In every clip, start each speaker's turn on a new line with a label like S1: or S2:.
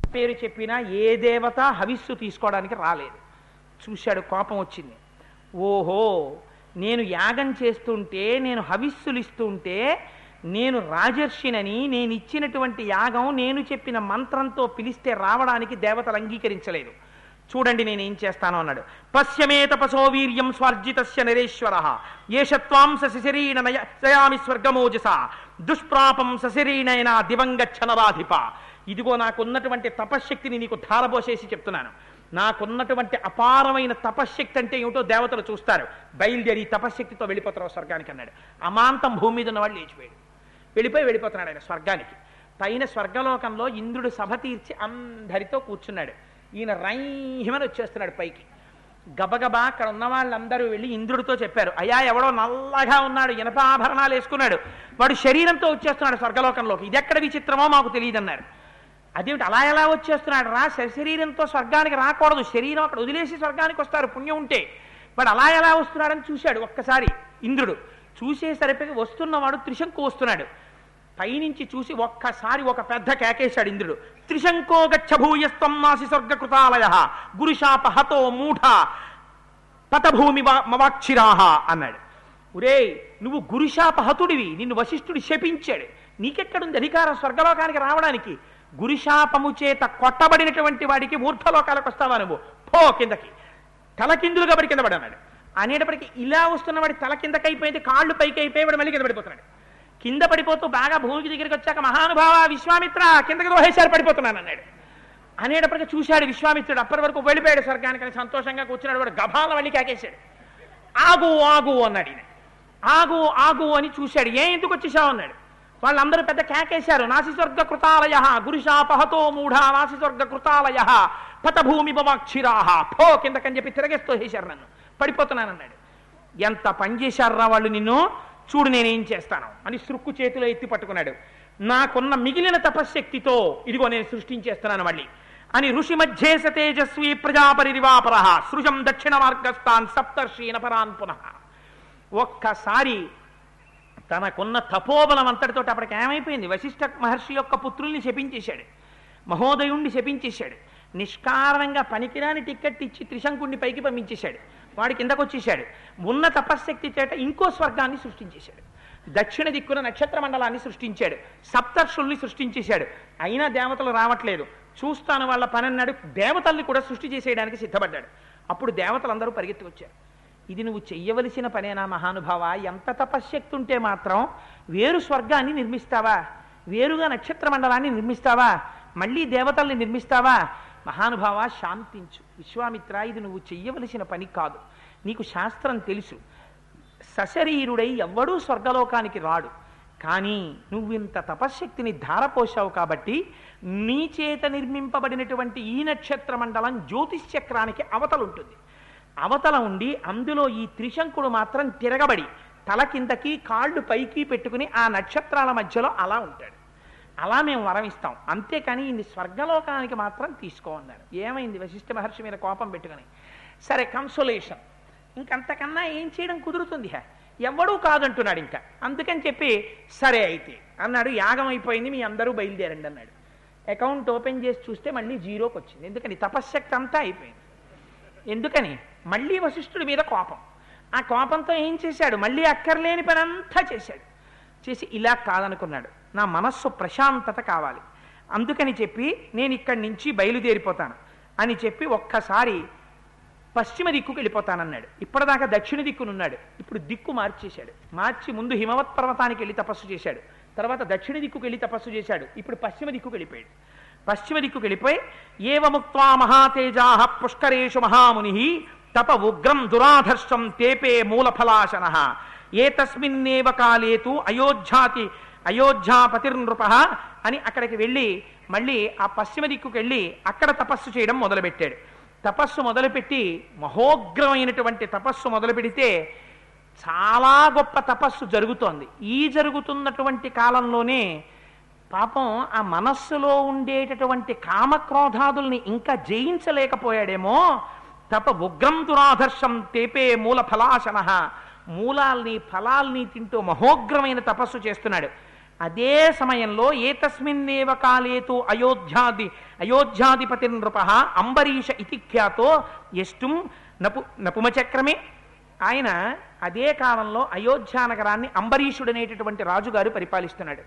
S1: పేరు చెప్పినా ఏ దేవత హవిస్సు తీసుకోవడానికి రాలేదు చూశాడు కోపం వచ్చింది ఓహో నేను యాగం చేస్తుంటే నేను హవిస్సులు ఇస్తుంటే నేను రాజర్షినని నేను ఇచ్చినటువంటి యాగం నేను చెప్పిన మంత్రంతో పిలిస్తే రావడానికి దేవతలు అంగీకరించలేదు చూడండి నేను ఏం చేస్తాను అన్నాడు పశ్యమే తపసో వీర్యం స్వార్జితస్య నరేశ్వర ఏషత్వాం సశరీణ నయామి స్వర్గమోజస దుష్ప్రాపం సశరీణైన దివంగచ్చనరాధిప ఇదిగో నాకున్నటువంటి తపశ్శక్తిని నీకు ధారపోసేసి చెప్తున్నాను నాకున్నటువంటి అపారమైన తపశ్శక్తి అంటే ఏమిటో దేవతలు చూస్తారు బయలుదేరి ఈ తపశ్శక్తితో వెళ్ళిపోతారు స్వర్గానికి అన్నాడు అమాంతం భూమి మీద ఉన్నవాళ్ళు లేచిపోయాడు వెళ్ళిపోయి వెళ్ళిపోతున్నాడు ఆయన స్వర్గానికి పైన స్వర్గలోకంలో ఇంద్రుడు సభ తీర్చి అందరితో కూర్చున్నాడు ఈయన రైహిమని వచ్చేస్తున్నాడు పైకి గబగబా అక్కడ ఉన్న వాళ్ళందరూ వెళ్ళి ఇంద్రుడితో చెప్పారు అయ్యా ఎవడో నల్లగా ఉన్నాడు ఇనప ఆభరణాలు వేసుకున్నాడు వాడు శరీరంతో వచ్చేస్తున్నాడు స్వర్గలోకంలోకి ఇది ఎక్కడ విచిత్రమో మాకు తెలియదన్నారు అదేమిటి అలా ఎలా వచ్చేస్తున్నాడు రా శరీరంతో స్వర్గానికి రాకూడదు శరీరం అక్కడ వదిలేసి స్వర్గానికి వస్తారు పుణ్యం ఉంటే వాడు అలా ఎలా వస్తున్నాడని చూశాడు ఒక్కసారి ఇంద్రుడు చూసేసరికి వస్తున్నవాడు త్రిశంకు వస్తున్నాడు పైనుంచి చూసి ఒక్కసారి ఒక పెద్ద కేకేశాడు ఇంద్రుడు త్రిశంకో గచ్చ భూయస్తం నాసి స్వర్గకృతాలయ గురుశాప హతో మూఢ పతభూమి మవాక్షిరాహ అన్నాడు ఒరేయ్ నువ్వు గురుశాప హతుడివి నిన్ను వశిష్ఠుడు శపించాడు నీకెక్కడుంది అధికారం స్వర్గలోకానికి రావడానికి గురుశాపము చేత కొట్టబడినటువంటి వాడికి ఊర్ధలోకాలకు వస్తావా నువ్వు పో కిందకి తల కిందులుగా పడి కింద పడన్నాడు అనేటప్పటికి ఇలా వస్తున్నవాడి తల కిందకి అయిపోయింది కాళ్ళు పైకి అయిపోయి వాడు మళ్ళీ కింద పడిపోతున్నాడు కింద పడిపోతూ బాగా భూమికి దగ్గరికి వచ్చాక మహానుభావ విశ్వామిత్ర కిందకి దోహేశారు పడిపోతున్నాను అన్నాడు అనేటప్పటికి చూశాడు విశ్వామిత్రుడు అప్పటి వరకు వెళ్ళిపోయాడు స్వర్గానికి అని సంతోషంగా కూర్చున్నాడు వాడు గభాల మళ్ళీ కాకేశాడు ఆగు ఆగు అన్నాడు ఈయన ఆగు ఆగు అని చూశాడు ఏ ఎందుకు వచ్చేసావు అన్నాడు వాళ్ళందరూ పెద్ద కేకేశారు నాసి స్వర్గ కృతాలయ గురుశాపహతో మూఢ నాసి స్వర్గ కృతాలయ పతభూమి బవాక్షిరాహ పో కిందకని చెప్పి తిరగేస్తూ వేశారు నన్ను పడిపోతున్నానన్నాడు ఎంత పని చేశారా వాళ్ళు నిన్ను చూడు నేనేం చేస్తాను అని సృక్కు చేతిలో ఎత్తి పట్టుకున్నాడు నాకున్న మిగిలిన తపశ్శక్తితో ఇదిగో నేను సృష్టించేస్తున్నాను మళ్ళీ అని ఋషి మధ్యే స తేజస్వి ప్రజాపరిరివాపర సృజం దక్షిణ మార్గస్థాన్ సప్తర్షీన పరాన్ పునః ఒక్కసారి తనకున్న తపోబలం అంతటితో అప్పటికి ఏమైపోయింది వశిష్ఠ మహర్షి యొక్క పుత్రుల్ని శపించేశాడు మహోదయుణ్ణి శపించేశాడు నిష్కారణంగా పనికిరాని టిక్కెట్ ఇచ్చి త్రిశంకుణ్ణి పైకి పంపించేశాడు వాడి కిందకు వచ్చేశాడు ఉన్న తపశ్శక్తి చేత ఇంకో స్వర్గాన్ని సృష్టించేశాడు దక్షిణ దిక్కున నక్షత్ర మండలాన్ని సృష్టించాడు సప్తర్షుల్ని సృష్టించేశాడు అయినా దేవతలు రావట్లేదు చూస్తాను వాళ్ళ పని అన్నాడు దేవతల్ని కూడా సృష్టి చేసేయడానికి సిద్ధపడ్డాడు అప్పుడు దేవతలందరూ పరిగెత్తుకొచ్చారు ఇది నువ్వు చెయ్యవలసిన పనేనా మహానుభావ ఎంత తపశ్శక్తి ఉంటే మాత్రం వేరు స్వర్గాన్ని నిర్మిస్తావా వేరుగా నక్షత్ర మండలాన్ని నిర్మిస్తావా మళ్ళీ దేవతల్ని నిర్మిస్తావా మహానుభావ శాంతించు విశ్వామిత్ర ఇది నువ్వు చెయ్యవలసిన పని కాదు నీకు శాస్త్రం తెలుసు సశరీరుడై ఎవ్వడూ స్వర్గలోకానికి రాడు కానీ నువ్వు ఇంత తపశ్శక్తిని ధారపోశావు కాబట్టి నీ చేత నిర్మింపబడినటువంటి ఈ నక్షత్ర మండలం జ్యోతిష్ చక్రానికి అవతలుంటుంది అవతల ఉండి అందులో ఈ త్రిశంకుడు మాత్రం తిరగబడి తల కిందకి కాళ్ళు పైకి పెట్టుకుని ఆ నక్షత్రాల మధ్యలో అలా ఉంటాడు అలా మేము వరం ఇస్తాం అంతేకాని ఇది స్వర్గలోకానికి మాత్రం తీసుకో అన్నారు ఏమైంది వశిష్ఠ మహర్షి మీద కోపం పెట్టుకుని సరే కన్సోలేషన్ ఇంకంతకన్నా ఏం చేయడం కుదురుతుంది హే ఎవడూ కాదంటున్నాడు ఇంకా అందుకని చెప్పి సరే అయితే అన్నాడు యాగం అయిపోయింది మీ అందరూ బయలుదేరండి అన్నాడు అకౌంట్ ఓపెన్ చేసి చూస్తే మళ్ళీ జీరోకి వచ్చింది ఎందుకని తపశ్శక్తి అంతా అయిపోయింది ఎందుకని మళ్ళీ వశిష్ఠుడి మీద కోపం ఆ కోపంతో ఏం చేశాడు మళ్ళీ అక్కర్లేని పని అంతా చేశాడు చేసి ఇలా కాదనుకున్నాడు నా మనస్సు ప్రశాంతత కావాలి అందుకని చెప్పి నేను ఇక్కడి నుంచి బయలుదేరిపోతాను అని చెప్పి ఒక్కసారి పశ్చిమ దిక్కుకు వెళ్ళిపోతానన్నాడు ఇప్పటిదాకా దక్షిణ దిక్కునున్నాడు ఇప్పుడు దిక్కు మార్చేశాడు మార్చి ముందు హిమవత్ పర్వతానికి వెళ్ళి తపస్సు చేశాడు తర్వాత దక్షిణ దిక్కుకు వెళ్ళి తపస్సు చేశాడు ఇప్పుడు పశ్చిమ దిక్కుకు వెళ్ళిపోయాడు పశ్చిమ దిక్కుకు వెళ్ళిపోయి ఏవముక్వా మహాతేజా పుష్కరేషు మహాముని తప ఉగ్రం దురాధర్షం తేపే మూలఫలాశన ఏతస్మిన్నేవ కాలేతు అయోధ్యాతి అయోధ్యాపతిర్నృప అని అక్కడికి వెళ్ళి మళ్ళీ ఆ పశ్చిమ దిక్కుకు వెళ్ళి అక్కడ తపస్సు చేయడం మొదలుపెట్టాడు తపస్సు మొదలుపెట్టి మహోగ్రమైనటువంటి తపస్సు మొదలు పెడితే చాలా గొప్ప తపస్సు జరుగుతోంది ఈ జరుగుతున్నటువంటి కాలంలోనే పాపం ఆ మనస్సులో ఉండేటటువంటి కామక్రోధాదుల్ని ఇంకా జయించలేకపోయాడేమో తప ఉగ్రం దురాధర్షం తేపే మూల ఫలాశన మూలాల్ని ఫలాల్ని తింటూ మహోగ్రమైన తపస్సు చేస్తున్నాడు అదే సమయంలో ఏతస్మిన్నేవ కాలేతో అయోధ్యాది అయోధ్యాధిపతి నృప అంబరీష ఇతి ఖ్యాతో ఎష్టుం నపు నపుమచక్రమే ఆయన అదే కాలంలో అయోధ్యా నగరాన్ని అంబరీషుడు అనేటటువంటి రాజుగారు పరిపాలిస్తున్నాడు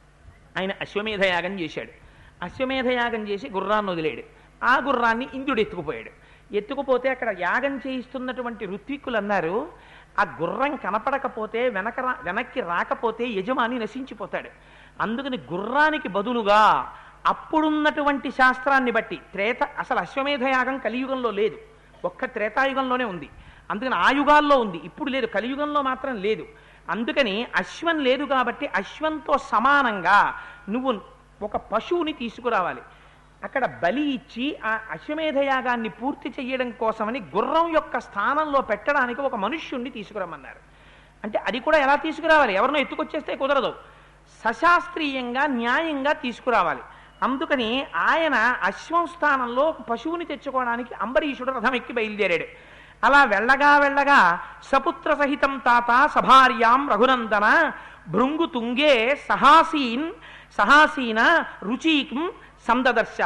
S1: ఆయన అశ్వమేధ యాగం చేశాడు అశ్వమేధ యాగం చేసి గుర్రాన్ని వదిలేడు ఆ గుర్రాన్ని ఇంద్రుడు ఎత్తుకుపోయాడు ఎత్తుకుపోతే అక్కడ యాగం చేయిస్తున్నటువంటి ఋత్విక్కులు అన్నారు ఆ గుర్రం కనపడకపోతే వెనక రా- వెనక్కి రాకపోతే యజమాని నశించిపోతాడు అందుకని గుర్రానికి బదులుగా అప్పుడున్నటువంటి శాస్త్రాన్ని బట్టి త్రేత అసలు అశ్వమేధ యాగం కలియుగంలో లేదు ఒక్క త్రేతాయుగంలోనే ఉంది అందుకని ఆ యుగాల్లో ఉంది ఇప్పుడు లేదు కలియుగంలో మాత్రం లేదు అందుకని అశ్వం లేదు కాబట్టి అశ్వంతో సమానంగా నువ్వు ఒక పశువుని తీసుకురావాలి అక్కడ బలి ఇచ్చి ఆ అశ్వమేధ యాగాన్ని పూర్తి చేయడం కోసమని గుర్రం యొక్క స్థానంలో పెట్టడానికి ఒక మనుష్యుణ్ణి తీసుకురమ్మన్నారు అంటే అది కూడా ఎలా తీసుకురావాలి ఎవరినో ఎత్తుకొచ్చేస్తే కుదరదు సశాస్త్రీయంగా న్యాయంగా తీసుకురావాలి అందుకని ఆయన అశ్వం స్థానంలో ఒక పశువుని తెచ్చుకోవడానికి అంబరీషుడు రథం ఎక్కి బయలుదేరాడు అలా వెళ్ళగా వెళ్ళగా సపుత్ర సహితం తాత సభార్యాం రఘునందన భృంగు తుంగే సహాసీన్ సహాసీన రుచీకం సందదర్శ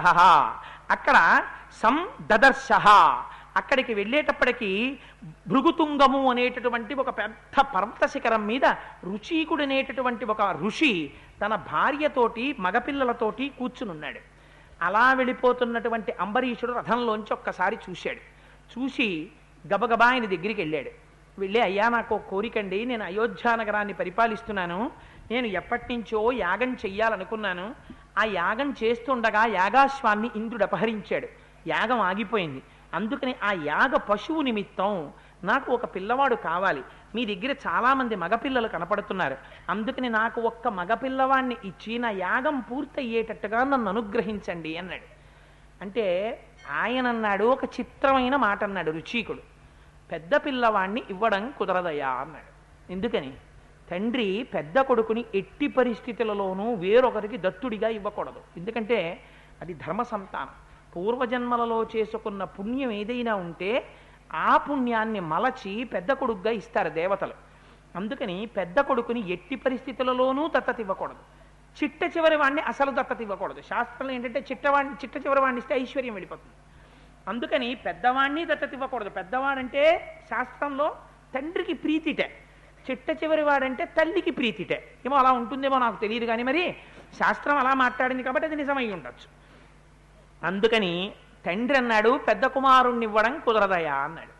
S1: అక్కడ సం దదర్శ అక్కడికి వెళ్ళేటప్పటికి భృగుతుంగము అనేటటువంటి ఒక పెద్ద పర్వత శిఖరం మీద రుచీకుడు అనేటటువంటి ఒక ఋషి తన భార్యతోటి మగపిల్లలతోటి కూర్చునున్నాడు అలా వెళ్ళిపోతున్నటువంటి అంబరీషుడు రథంలోంచి ఒక్కసారి చూశాడు చూసి గబగబా ఆయన దగ్గరికి వెళ్ళాడు వెళ్ళి అయ్యా నాకు ఒక కోరికండి నేను అయోధ్యా నగరాన్ని పరిపాలిస్తున్నాను నేను ఎప్పటి నుంచో యాగం చెయ్యాలనుకున్నాను ఆ యాగం చేస్తుండగా యాగాశ్వాన్ని ఇంద్రుడు అపహరించాడు యాగం ఆగిపోయింది అందుకని ఆ యాగ పశువు నిమిత్తం నాకు ఒక పిల్లవాడు కావాలి మీ దగ్గర చాలామంది మగపిల్లలు కనపడుతున్నారు అందుకని నాకు ఒక్క మగపిల్లవాడిని ఇచ్చి నా యాగం పూర్తయ్యేటట్టుగా నన్ను అనుగ్రహించండి అన్నాడు అంటే ఆయన అన్నాడు ఒక చిత్రమైన మాట అన్నాడు రుచీకుడు పెద్ద పిల్లవాణ్ణి ఇవ్వడం కుదరదయా అన్నాడు ఎందుకని తండ్రి పెద్ద కొడుకుని ఎట్టి పరిస్థితులలోనూ వేరొకరికి దత్తుడిగా ఇవ్వకూడదు ఎందుకంటే అది ధర్మ సంతానం పూర్వజన్మలలో చేసుకున్న పుణ్యం ఏదైనా ఉంటే ఆ పుణ్యాన్ని మలచి పెద్ద కొడుకుగా ఇస్తారు దేవతలు అందుకని పెద్ద కొడుకుని ఎట్టి పరిస్థితులలోనూ దత్తత ఇవ్వకూడదు చిట్ట చివరి వాడిని అసలు దత్తత ఇవ్వకూడదు శాస్త్రంలో ఏంటంటే చిట్టవాడిని చిట్ట చివరి వాడిని ఇస్తే ఐశ్వర్యం వెళ్ళిపోతుంది అందుకని పెద్దవాడిని దత్తత ఇవ్వకూడదు పెద్దవాడంటే శాస్త్రంలో తండ్రికి ప్రీతిటే చిట్ట చివరి వాడంటే తల్లికి ప్రీతిటే ఏమో అలా ఉంటుందేమో నాకు తెలియదు కానీ మరి శాస్త్రం అలా మాట్లాడింది కాబట్టి అది నిజమై ఉండొచ్చు అందుకని తండ్రి అన్నాడు పెద్ద కుమారుణ్ణి ఇవ్వడం కుదరదయా అన్నాడు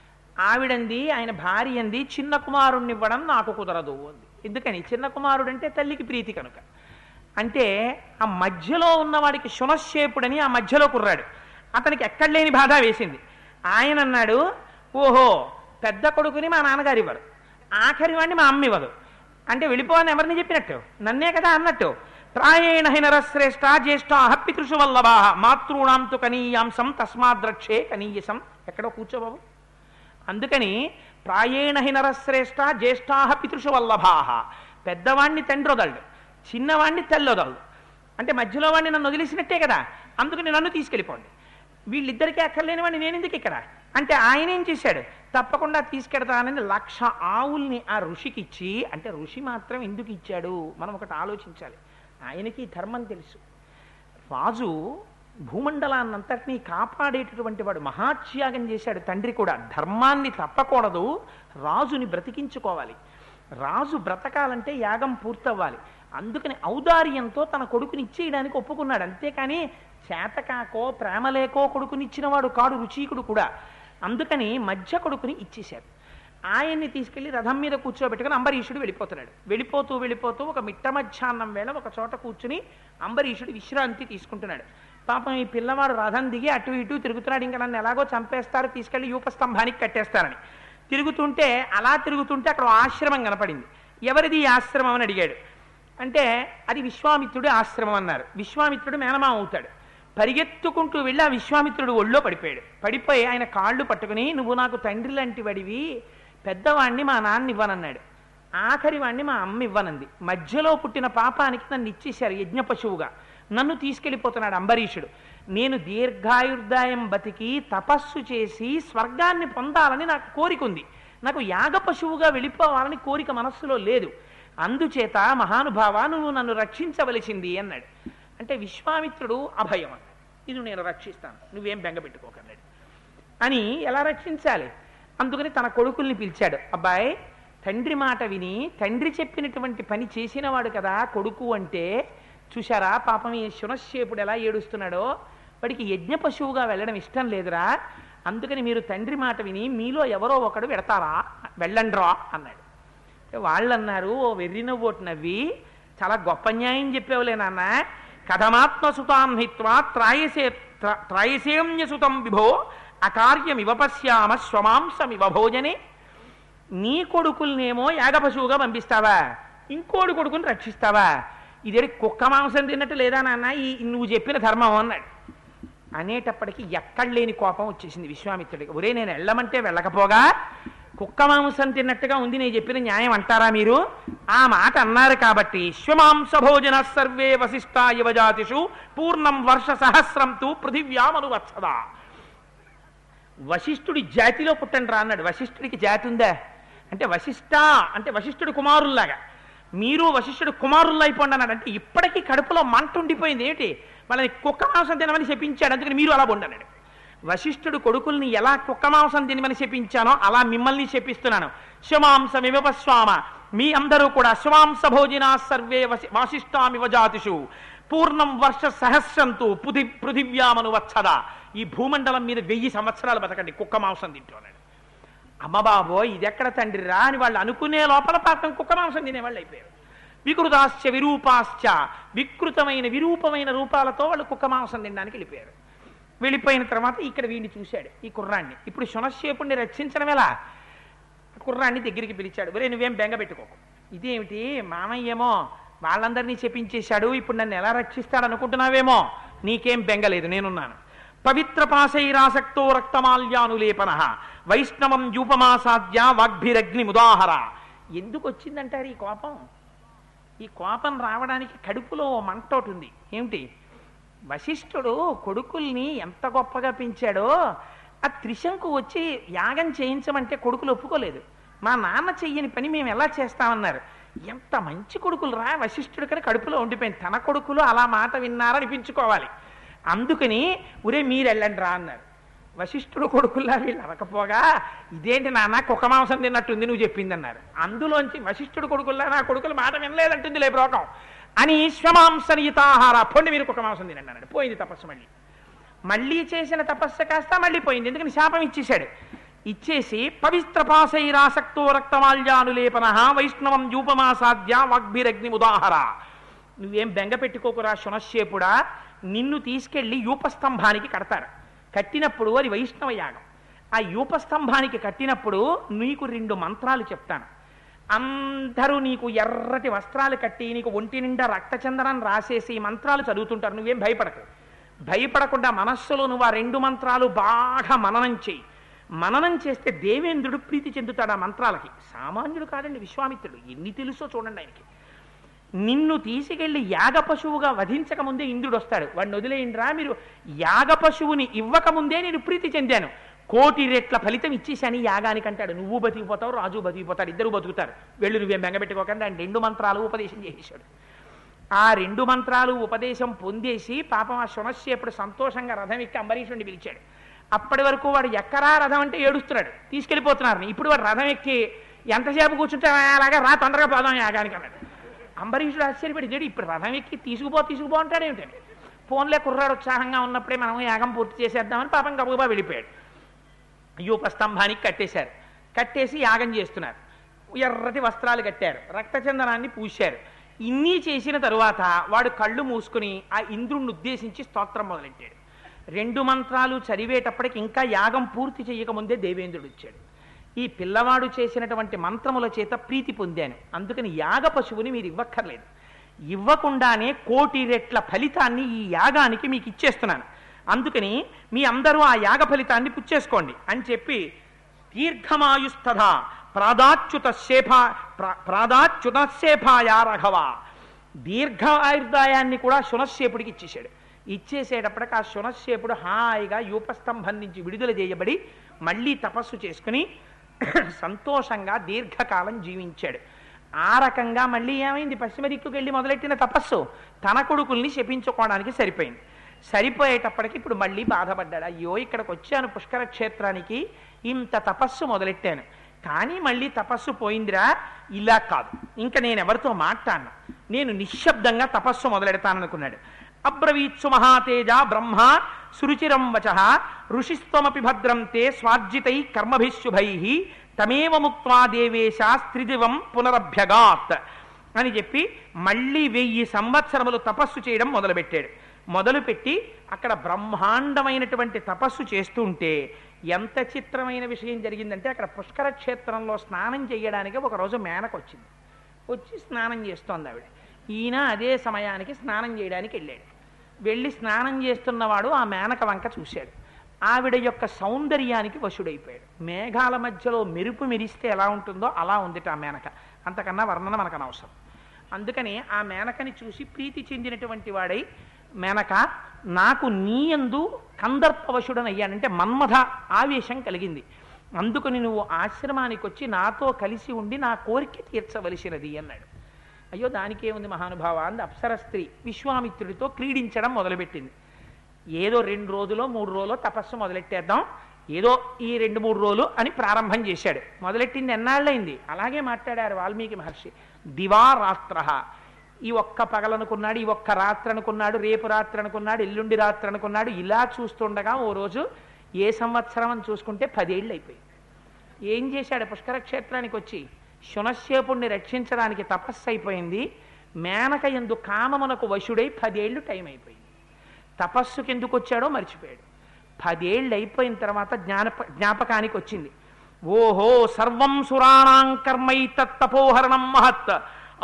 S1: ఆవిడంది ఆయన భార్య అంది చిన్న కుమారుణ్ణి ఇవ్వడం నాకు కుదరదు అంది ఎందుకని చిన్న కుమారుడు అంటే తల్లికి ప్రీతి కనుక అంటే ఆ మధ్యలో ఉన్నవాడికి శునశ్చేపుడని ఆ మధ్యలో కుర్రాడు అతనికి ఎక్కడ లేని బాధ వేసింది ఆయన అన్నాడు ఓహో పెద్ద కొడుకుని మా నాన్నగారు ఇవ్వరు ఆఖరి వాడిని మా అమ్మ ఇవ్వదు అంటే వెళ్ళిపోవని ఎవరిని చెప్పినట్టు నన్నే కదా అన్నట్టు ప్రాయేణ హినరశ్రేష్ట జ్యేష్ఠ పితృషు వల్లభా మాతృణాం తు కనీయాంసం తస్మాద్రక్షే కనీయసం ఎక్కడో కూర్చోబాబు అందుకని ప్రాయేణ హినరశ్రేష్ట జ్యేష్ఠాహ పితృషు వల్లభాహ పెద్దవాణ్ణి తండ్రి వదలడు చిన్నవాణ్ణి తల్లి వదలడు అంటే మధ్యలో వాడిని నన్ను వదిలేసినట్టే కదా అందుకని నన్ను తీసుకెళ్ళిపోండి వీళ్ళిద్దరికీ అక్కర్లేని వాడిని నేను ఎందుకు ఇక్కడ అంటే ఆయన ఏం చేశాడు తప్పకుండా తీసుకెడతానని లక్ష ఆవుల్ని ఆ ఋషికి ఇచ్చి అంటే ఋషి మాత్రం ఎందుకు ఇచ్చాడు మనం ఒకటి ఆలోచించాలి ఆయనకి ఈ ధర్మం తెలుసు రాజు భూమండలాన్నంతటినీ కాపాడేటటువంటి వాడు మహాత్యాగం చేశాడు తండ్రి కూడా ధర్మాన్ని తప్పకూడదు రాజుని బ్రతికించుకోవాలి రాజు బ్రతకాలంటే యాగం పూర్తవ్వాలి అందుకని ఔదార్యంతో తన కొడుకుని ఇచ్చేయడానికి ఒప్పుకున్నాడు అంతేకాని చేతకాకో ప్రేమలేకో కొడుకునిచ్చినవాడు కాడు రుచీకుడు కూడా అందుకని మధ్య కొడుకుని ఇచ్చేశారు ఆయన్ని తీసుకెళ్లి రథం మీద కూర్చోబెట్టుకుని అంబరీషుడు వెళ్ళిపోతున్నాడు వెళ్ళిపోతూ వెళ్ళిపోతూ ఒక మిట్ట మధ్యాహ్నం వేళ ఒక చోట కూర్చుని అంబరీషుడు విశ్రాంతి తీసుకుంటున్నాడు పాపం ఈ పిల్లవాడు రథం దిగి అటు ఇటు తిరుగుతున్నాడు ఇంకా నన్ను ఎలాగో చంపేస్తారు తీసుకెళ్లి యూపస్తంభానికి కట్టేస్తారని తిరుగుతుంటే అలా తిరుగుతుంటే అక్కడ ఓ ఆశ్రమం కనపడింది ఎవరిది ఈ ఆశ్రమం అని అడిగాడు అంటే అది విశ్వామిత్రుడి ఆశ్రమం అన్నారు విశ్వామిత్రుడు మేనమామ అవుతాడు పరిగెత్తుకుంటూ వెళ్ళి ఆ విశ్వామిత్రుడు ఒళ్ళో పడిపోయాడు పడిపోయి ఆయన కాళ్ళు పట్టుకుని నువ్వు నాకు తండ్రి లాంటి వాడివి పెద్దవాణ్ణి మా నాన్న ఇవ్వనన్నాడు ఆఖరి వాణ్ణి మా అమ్మ ఇవ్వనంది మధ్యలో పుట్టిన పాపానికి నన్ను ఇచ్చేశారు యజ్ఞ పశువుగా నన్ను తీసుకెళ్ళిపోతున్నాడు అంబరీషుడు నేను దీర్ఘాయుర్దాయం బతికి తపస్సు చేసి స్వర్గాన్ని పొందాలని నాకు కోరిక ఉంది నాకు యాగ పశువుగా వెళ్ళిపోవాలని కోరిక మనస్సులో లేదు అందుచేత మహానుభావ నువ్వు నన్ను రక్షించవలసింది అన్నాడు అంటే విశ్వామిత్రుడు అభయం అన్నాడు ఇది నేను రక్షిస్తాను నువ్వేం బెంగ పెట్టుకోకన్నాడు అని ఎలా రక్షించాలి అందుకని తన కొడుకుల్ని పిలిచాడు అబ్బాయి తండ్రి మాట విని తండ్రి చెప్పినటువంటి పని చేసినవాడు కదా కొడుకు అంటే చూశారా పాపం ఈ శునశ్చేపుడు ఎలా ఏడుస్తున్నాడో వాడికి యజ్ఞ పశువుగా వెళ్ళడం ఇష్టం లేదురా అందుకని మీరు తండ్రి మాట విని మీలో ఎవరో ఒకడు వెడతారా వెళ్ళండ్రా అన్నాడు అంటే వాళ్ళు అన్నారు ఓ వెర్రి నవ్వోటి నవ్వి చాలా గొప్ప న్యాయం చెప్పేవులే నాన్న కథమాత్మసుతాం హిత్వా త్రాయసే త్ర- త్రాయసేమ్యసుతం విభో అకార్యమివ పశ్యామ స్వమాంసమివ భోజనే నీ కొడుకుల్నేమో యాగపశువుగా పంపిస్తావా ఇంకోడు కొడుకుని రక్షిస్తావా ఇదేడి కుక్క మాంసం తిన్నట్టు లేదా నాన్న ఈ నువ్వు చెప్పిన ధర్మం అన్నాడు అనేటప్పటికి ఎక్కడ లేని కోపం వచ్చేసింది విశ్వామిత్రుడికి ఒరే నేను వెళ్ళమంటే వెళ్ళకపోగా కుక్క మాంసం తిన్నట్టుగా ఉంది నేను చెప్పిన న్యాయం అంటారా మీరు ఆ మాట అన్నారు కాబట్టి శ్వమాంస భోజన సర్వే వశిష్ట యువజాతిషు పూర్ణం వర్ష సహస్రం తు పృథివ్యామను వచ్చదా వశిష్ఠుడి జాతిలో పుట్టండి రా అన్నాడు వశిష్ఠుడికి జాతి ఉందా అంటే వశిష్ఠ అంటే వశిష్ఠుడి కుమారుల్లాగా మీరు వశిష్ఠుడు కుమారుల్లో అయిపోండి అన్నాడు అంటే ఇప్పటికీ కడుపులో మంట ఉండిపోయింది ఏంటి వాళ్ళని కుక్క మాంసం తినమని చెప్పించాడు అందుకని మీరు అలా ఉండన్నాడు వశిష్ఠుడు కొడుకుల్ని ఎలా కుక్క మాంసం తినమని చెప్పించానో అలా మిమ్మల్ని చెప్పిస్తున్నాను శమాంసమివపస్వామ మీ అందరూ కూడా శమాంస భోజనా సర్వే వసి వాసిష్టామివ జాతిషు పూర్ణం వర్ష సహస్రంతు పృథి పృథివ్యామను వచ్చదా ఈ భూమండలం మీద వెయ్యి సంవత్సరాలు బతకండి కుక్క మాంసం తింటున్నాడు అమ్మ బాబోయ్ ఇది ఎక్కడ తండ్రి రా అని వాళ్ళు అనుకునే లోపల పాపం కుక్క మాంసం తినేవాళ్ళు అయిపోయారు వికృతాశ్చ విరూపాశ్చ వికృతమైన విరూపమైన రూపాలతో వాళ్ళు కుక్క మాంసం తినడానికి వెళ్ళిపోయారు వెళ్ళిపోయిన తర్వాత ఇక్కడ వీడిని చూశాడు ఈ కుర్రాన్ని ఇప్పుడు శునశ్చేపుణ్ణి రక్షించడం ఎలా కుర్రాన్ని దగ్గరికి పిలిచాడు ఒరే నువ్వేం బెంగ పెట్టుకోకు ఇదేమిటి మామయ్యేమో వాళ్ళందరినీ చెప్పించేశాడు ఇప్పుడు నన్ను ఎలా రక్షిస్తాడు అనుకుంటున్నావేమో నీకేం బెంగలేదు నేనున్నాను పవిత్ర పాశైరాసక్తో రక్తమాల్యానులేపన వైష్ణవం యూపమాసాద్య వాగ్భిరగ్ని ముదాహర ఎందుకు వచ్చిందంటారు ఈ కోపం ఈ కోపం రావడానికి కడుపులో ఓ మంట ఒకటి ఉంది ఏమిటి వశిష్ఠుడు కొడుకుల్ని ఎంత గొప్పగా పెంచాడో ఆ త్రిశంకు వచ్చి యాగం చేయించమంటే కొడుకులు ఒప్పుకోలేదు మా నాన్న చెయ్యని పని మేము ఎలా చేస్తామన్నారు ఎంత మంచి కొడుకులు రా వశిష్ఠుడు కానీ కడుపులో ఉండిపోయింది తన కొడుకులు అలా మాట విన్నారనిపించుకోవాలి అందుకని ఉరే మీరు వెళ్ళండి రా అన్నారు వశిష్ఠుడు కొడుకుల్లా వీళ్ళు అనకపోగా ఇదేంటి నాన్న కుక్క మాంసం తిన్నట్టుంది నువ్వు చెప్పింది అన్నారు అందులోంచి వశిష్ఠుడు కొడుకుల్లా నా కొడుకులు మాట వినలేదంటుంది లే బ్రోకం అని శ్వమాంసనియుతాహార పొండి మీరు కుక్క మాంసం తినండి అన్నాడు పోయింది తపస్సు మళ్ళీ మళ్ళీ చేసిన తపస్సు కాస్త మళ్ళీ పోయింది ఎందుకని శాపం ఇచ్చేశాడు ఇచ్చేసి పవిత్ర పాశైరాసక్తో రక్తమాల్యానులేపన వైష్ణవం యూపమాసాద్య వాగ్భిరగ్ని ఉదాహర నువ్వేం బెంగ పెట్టుకోకురా శునశ్చేపుడా నిన్ను తీసుకెళ్లి యూపస్తంభానికి కడతారు కట్టినప్పుడు అది వైష్ణవ యాగం ఆ యూపస్తంభానికి కట్టినప్పుడు నీకు రెండు మంత్రాలు చెప్తాను అందరూ నీకు ఎర్రటి వస్త్రాలు కట్టి నీకు ఒంటి నిండా రక్తచందనం రాసేసి ఈ మంత్రాలు చదువుతుంటారు నువ్వేం భయపడకు భయపడకుండా మనస్సులో నువ్వు ఆ రెండు మంత్రాలు బాగా మననం చేయి మననం చేస్తే దేవేంద్రుడు ప్రీతి చెందుతాడు ఆ మంత్రాలకి సామాన్యుడు కాదండి విశ్వామిత్రుడు ఎన్ని తెలుసో చూడండి ఆయనకి నిన్ను తీసుకెళ్లి యాగ పశువుగా వధించక ముందే ఇంద్రుడు వస్తాడు వాడిని వదిలేయండిరా మీరు యాగ పశువుని ఇవ్వకముందే నేను ప్రీతి చెందాను కోటి రెట్ల ఫలితం ఇచ్చేసాని యాగానికి అంటాడు నువ్వు బతికిపోతావు రాజు బతికిపోతాడు ఇద్దరు బతుకుతారు వెళ్ళు నువ్వేం బెంగపెట్టుకోకుండా ఆయన రెండు మంత్రాలు ఉపదేశం చేసేశాడు ఆ రెండు మంత్రాలు ఉపదేశం పొందేసి పాపం ఆ శునశ్చేపుడు సంతోషంగా రథం ఎక్కి అంబరీషుడిని పిలిచాడు అప్పటి వరకు వాడు ఎక్కరా రథం అంటే ఏడుస్తున్నాడు తీసుకెళ్ళిపోతున్నారు ఇప్పుడు వాడు రథం ఎక్కి ఎంతసేపు కూర్చుంటే అలాగా రా తొందరగా పోదాం యాగానికి అన్నాడు అంబరీషుడు ఆశ్చర్యపడి "ఇదేంటి ఇప్పుడు రథం ఎక్కి తీసుకుపో తీసుకుపో అంటాడు ఏమిటండి ఫోన్లే కుర్రాడు ఉత్సాహంగా ఉన్నప్పుడే మనం యాగం పూర్తి చేసేద్దామని పాపం గబగబా వెళ్ళిపోయాడు యూపస్తంభానికి కట్టేశారు కట్టేసి యాగం చేస్తున్నారు ఎర్రటి వస్త్రాలు కట్టారు రక్తచందనాన్ని పూశారు ఇన్ని చేసిన తరువాత వాడు కళ్ళు మూసుకుని ఆ ఇంద్రుణ్ణి ఉద్దేశించి స్తోత్రం మొదలెట్టాడు రెండు మంత్రాలు చదివేటప్పటికి ఇంకా యాగం పూర్తి చేయకముందే దేవేంద్రుడు వచ్చాడు ఈ పిల్లవాడు చేసినటువంటి మంత్రముల చేత ప్రీతి పొందాను అందుకని యాగ పశువుని మీరు ఇవ్వక్కర్లేదు ఇవ్వకుండానే కోటి రెట్ల ఫలితాన్ని ఈ యాగానికి మీకు ఇచ్చేస్తున్నాను అందుకని మీ అందరూ ఆ యాగ ఫలితాన్ని పుచ్చేసుకోండి అని చెప్పి దీర్ఘమాయుస్తథ ప్రాదాచ్యుత శేఫ ప్రాదాచ్యుత శేఫాయా రఘవ దీర్ఘ ఆయుర్దాయాన్ని కూడా శునశ్చేపుడికి ఇచ్చేశాడు ఇచ్చేసేటప్పటికి ఆ శునశ్చేపుడు హాయిగా యూపస్తంభం నుంచి విడుదల చేయబడి మళ్ళీ తపస్సు చేసుకుని సంతోషంగా దీర్ఘకాలం జీవించాడు ఆ రకంగా మళ్ళీ ఏమైంది పశ్చిమ దిక్కుకు వెళ్ళి మొదలెట్టిన తపస్సు తన కొడుకుల్ని శపించుకోవడానికి సరిపోయింది సరిపోయేటప్పటికి ఇప్పుడు మళ్ళీ బాధపడ్డాడు అయ్యో ఇక్కడికి వచ్చాను పుష్కర క్షేత్రానికి ఇంత తపస్సు మొదలెట్టాను కానీ మళ్ళీ తపస్సు పోయిందిరా ఇలా కాదు ఇంకా నేను ఎవరితో మాట్లాడను నేను నిశ్శబ్దంగా తపస్సు మొదలెడతాననుకున్నాడు అబ్రవీత్సు మహాతేజ బ్రహ్మ సురుచిరం వచ ఋషిస్త్వమపి భద్రం తే స్వార్జితై కర్మభిశుభై తమేవ ముక్వా దేవేశ స్త్రిదివం పునరభ్యగాత్ అని చెప్పి మళ్ళీ వెయ్యి సంవత్సరములు తపస్సు చేయడం మొదలుపెట్టాడు మొదలుపెట్టి అక్కడ బ్రహ్మాండమైనటువంటి తపస్సు చేస్తూ ఉంటే ఎంత చిత్రమైన విషయం జరిగిందంటే అక్కడ పుష్కర క్షేత్రంలో స్నానం చేయడానికి ఒకరోజు మేనకు వచ్చింది వచ్చి స్నానం చేస్తోంది ఆవిడ ఈయన అదే సమయానికి స్నానం చేయడానికి వెళ్ళాడు వెళ్ళి స్నానం చేస్తున్నవాడు ఆ మేనక వంక చూశాడు ఆవిడ యొక్క సౌందర్యానికి వశుడైపోయాడు మేఘాల మధ్యలో మెరుపు మెరిస్తే ఎలా ఉంటుందో అలా ఉందిట ఆ మేనక అంతకన్నా వర్ణన మనకు అనవసరం అందుకని ఆ మేనకని చూసి ప్రీతి చెందినటువంటి వాడై మేనక నాకు నీయందు కందర్పవశుడనయ్యానంటే మన్మథ ఆవేశం కలిగింది అందుకని నువ్వు ఆశ్రమానికి వచ్చి నాతో కలిసి ఉండి నా కోరిక తీర్చవలసినది అన్నాడు అయ్యో దానికేముంది మహానుభావ అంది అప్సర స్త్రీ విశ్వామిత్రుడితో క్రీడించడం మొదలుపెట్టింది ఏదో రెండు రోజులో మూడు రోజులో తపస్సు మొదలెట్టేద్దాం ఏదో ఈ రెండు మూడు రోజులు అని ప్రారంభం చేశాడు మొదలెట్టింది ఎన్నాళ్ళైంది అలాగే మాట్లాడారు వాల్మీకి మహర్షి దివారాత్ర ఈ ఒక్క పగలనుకున్నాడు ఈ ఒక్క రాత్రి అనుకున్నాడు రేపు రాత్రి అనుకున్నాడు ఎల్లుండి రాత్రి అనుకున్నాడు ఇలా చూస్తుండగా ఓ రోజు ఏ సంవత్సరం అని చూసుకుంటే పదేళ్ళు అయిపోయింది ఏం చేశాడు పుష్కర క్షేత్రానికి వచ్చి శునశ్చేపుణ్ణి రక్షించడానికి తపస్సు అయిపోయింది మేనక ఎందు కామమునకు వశుడై పదేళ్ళు టైం అయిపోయింది తపస్సుకి ఎందుకు వచ్చాడో మర్చిపోయాడు పదేళ్ళు అయిపోయిన తర్వాత జ్ఞానప జ్ఞాపకానికి వచ్చింది ఓహో సర్వం సురాణాం కర్మైతత్తపోహరణం మహత్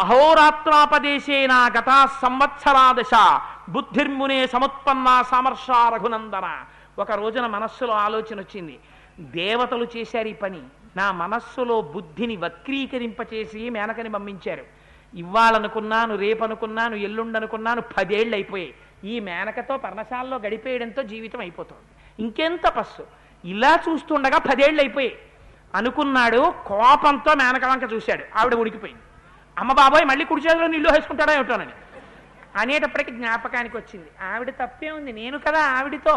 S1: అహోరాత్రాపదేశేన గతా సంవత్సరాదశ బుద్ధిర్మునే సముత్పన్న సమర్ష రఘునందన ఒక రోజున మనస్సులో ఆలోచన వచ్చింది దేవతలు చేశారు ఈ పని నా మనస్సులో బుద్ధిని వక్రీకరింపచేసి మేనకని పంపించారు ఇవ్వాలనుకున్నాను రేపనుకున్నాను ఎల్లుండనుకున్నాను పదేళ్ళు అయిపోయాయి ఈ మేనకతో పర్ణశాలలో గడిపేయడంతో జీవితం అయిపోతుంది ఇంకేం తపస్సు ఇలా చూస్తుండగా పదేళ్ళు అయిపోయాయి అనుకున్నాడు కోపంతో మేనక వంక చూశాడు ఆవిడ ఉడికిపోయింది అమ్మ బాబాయ్ మళ్ళీ కుడి చేతిలో నీళ్ళు వేసుకుంటాడా ఏమిటోనని అనేటప్పటికి జ్ఞాపకానికి వచ్చింది ఆవిడ తప్పే ఉంది నేను కదా ఆవిడితో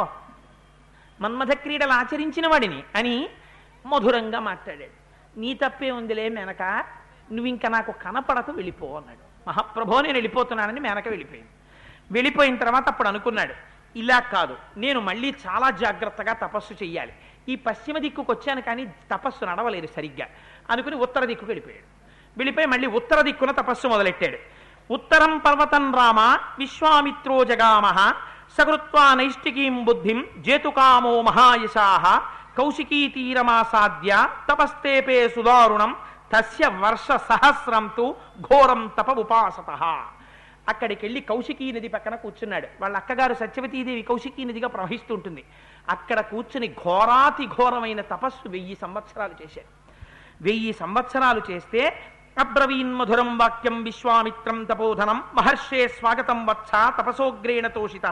S1: మన్మథ క్రీడలు ఆచరించిన వాడిని అని మధురంగా మాట్లాడాడు నీ తప్పే ఉందిలే మేనక నువ్వు ఇంకా నాకు కనపడక వెళ్ళిపో అన్నాడు మహాప్రభో నేను వెళ్ళిపోతున్నానని మేనక వెళ్ళిపోయింది వెళ్ళిపోయిన తర్వాత అప్పుడు అనుకున్నాడు ఇలా కాదు నేను మళ్ళీ చాలా జాగ్రత్తగా తపస్సు చెయ్యాలి ఈ పశ్చిమ దిక్కుకు వచ్చాను కానీ తపస్సు నడవలేదు సరిగ్గా అనుకుని ఉత్తర దిక్కుకు వెళ్ళిపోయాడు వెళ్ళిపోయి మళ్ళీ ఉత్తర దిక్కున తపస్సు మొదలెట్టాడు ఉత్తరం పర్వతం రామ విశ్వామిత్రో జగామహ సకృత్వా నైష్టికీం బుద్ధిం జేతుకామో మహాయశాహ కౌశికీ తీరమాసాద్య తపస్తేపే సుదారుణం తస్య వర్ష సహస్రం తు ఘోరం తప ఉపాసత అక్కడికి వెళ్ళి కౌశికీ నది పక్కన కూర్చున్నాడు వాళ్ళ అక్కగారు సత్యవతీదేవి కౌశికీ నదిగా ప్రవహిస్తుంటుంది అక్కడ కూర్చుని ఘోరాతి ఘోరమైన తపస్సు వెయ్యి సంవత్సరాలు చేశాడు వెయ్యి సంవత్సరాలు చేస్తే అబ్రవీన్మధురం వాక్యం విశ్వామిత్రం తపోధనం మహర్షే స్వాగతం వత్స తపసోగ్రేణ తోషిత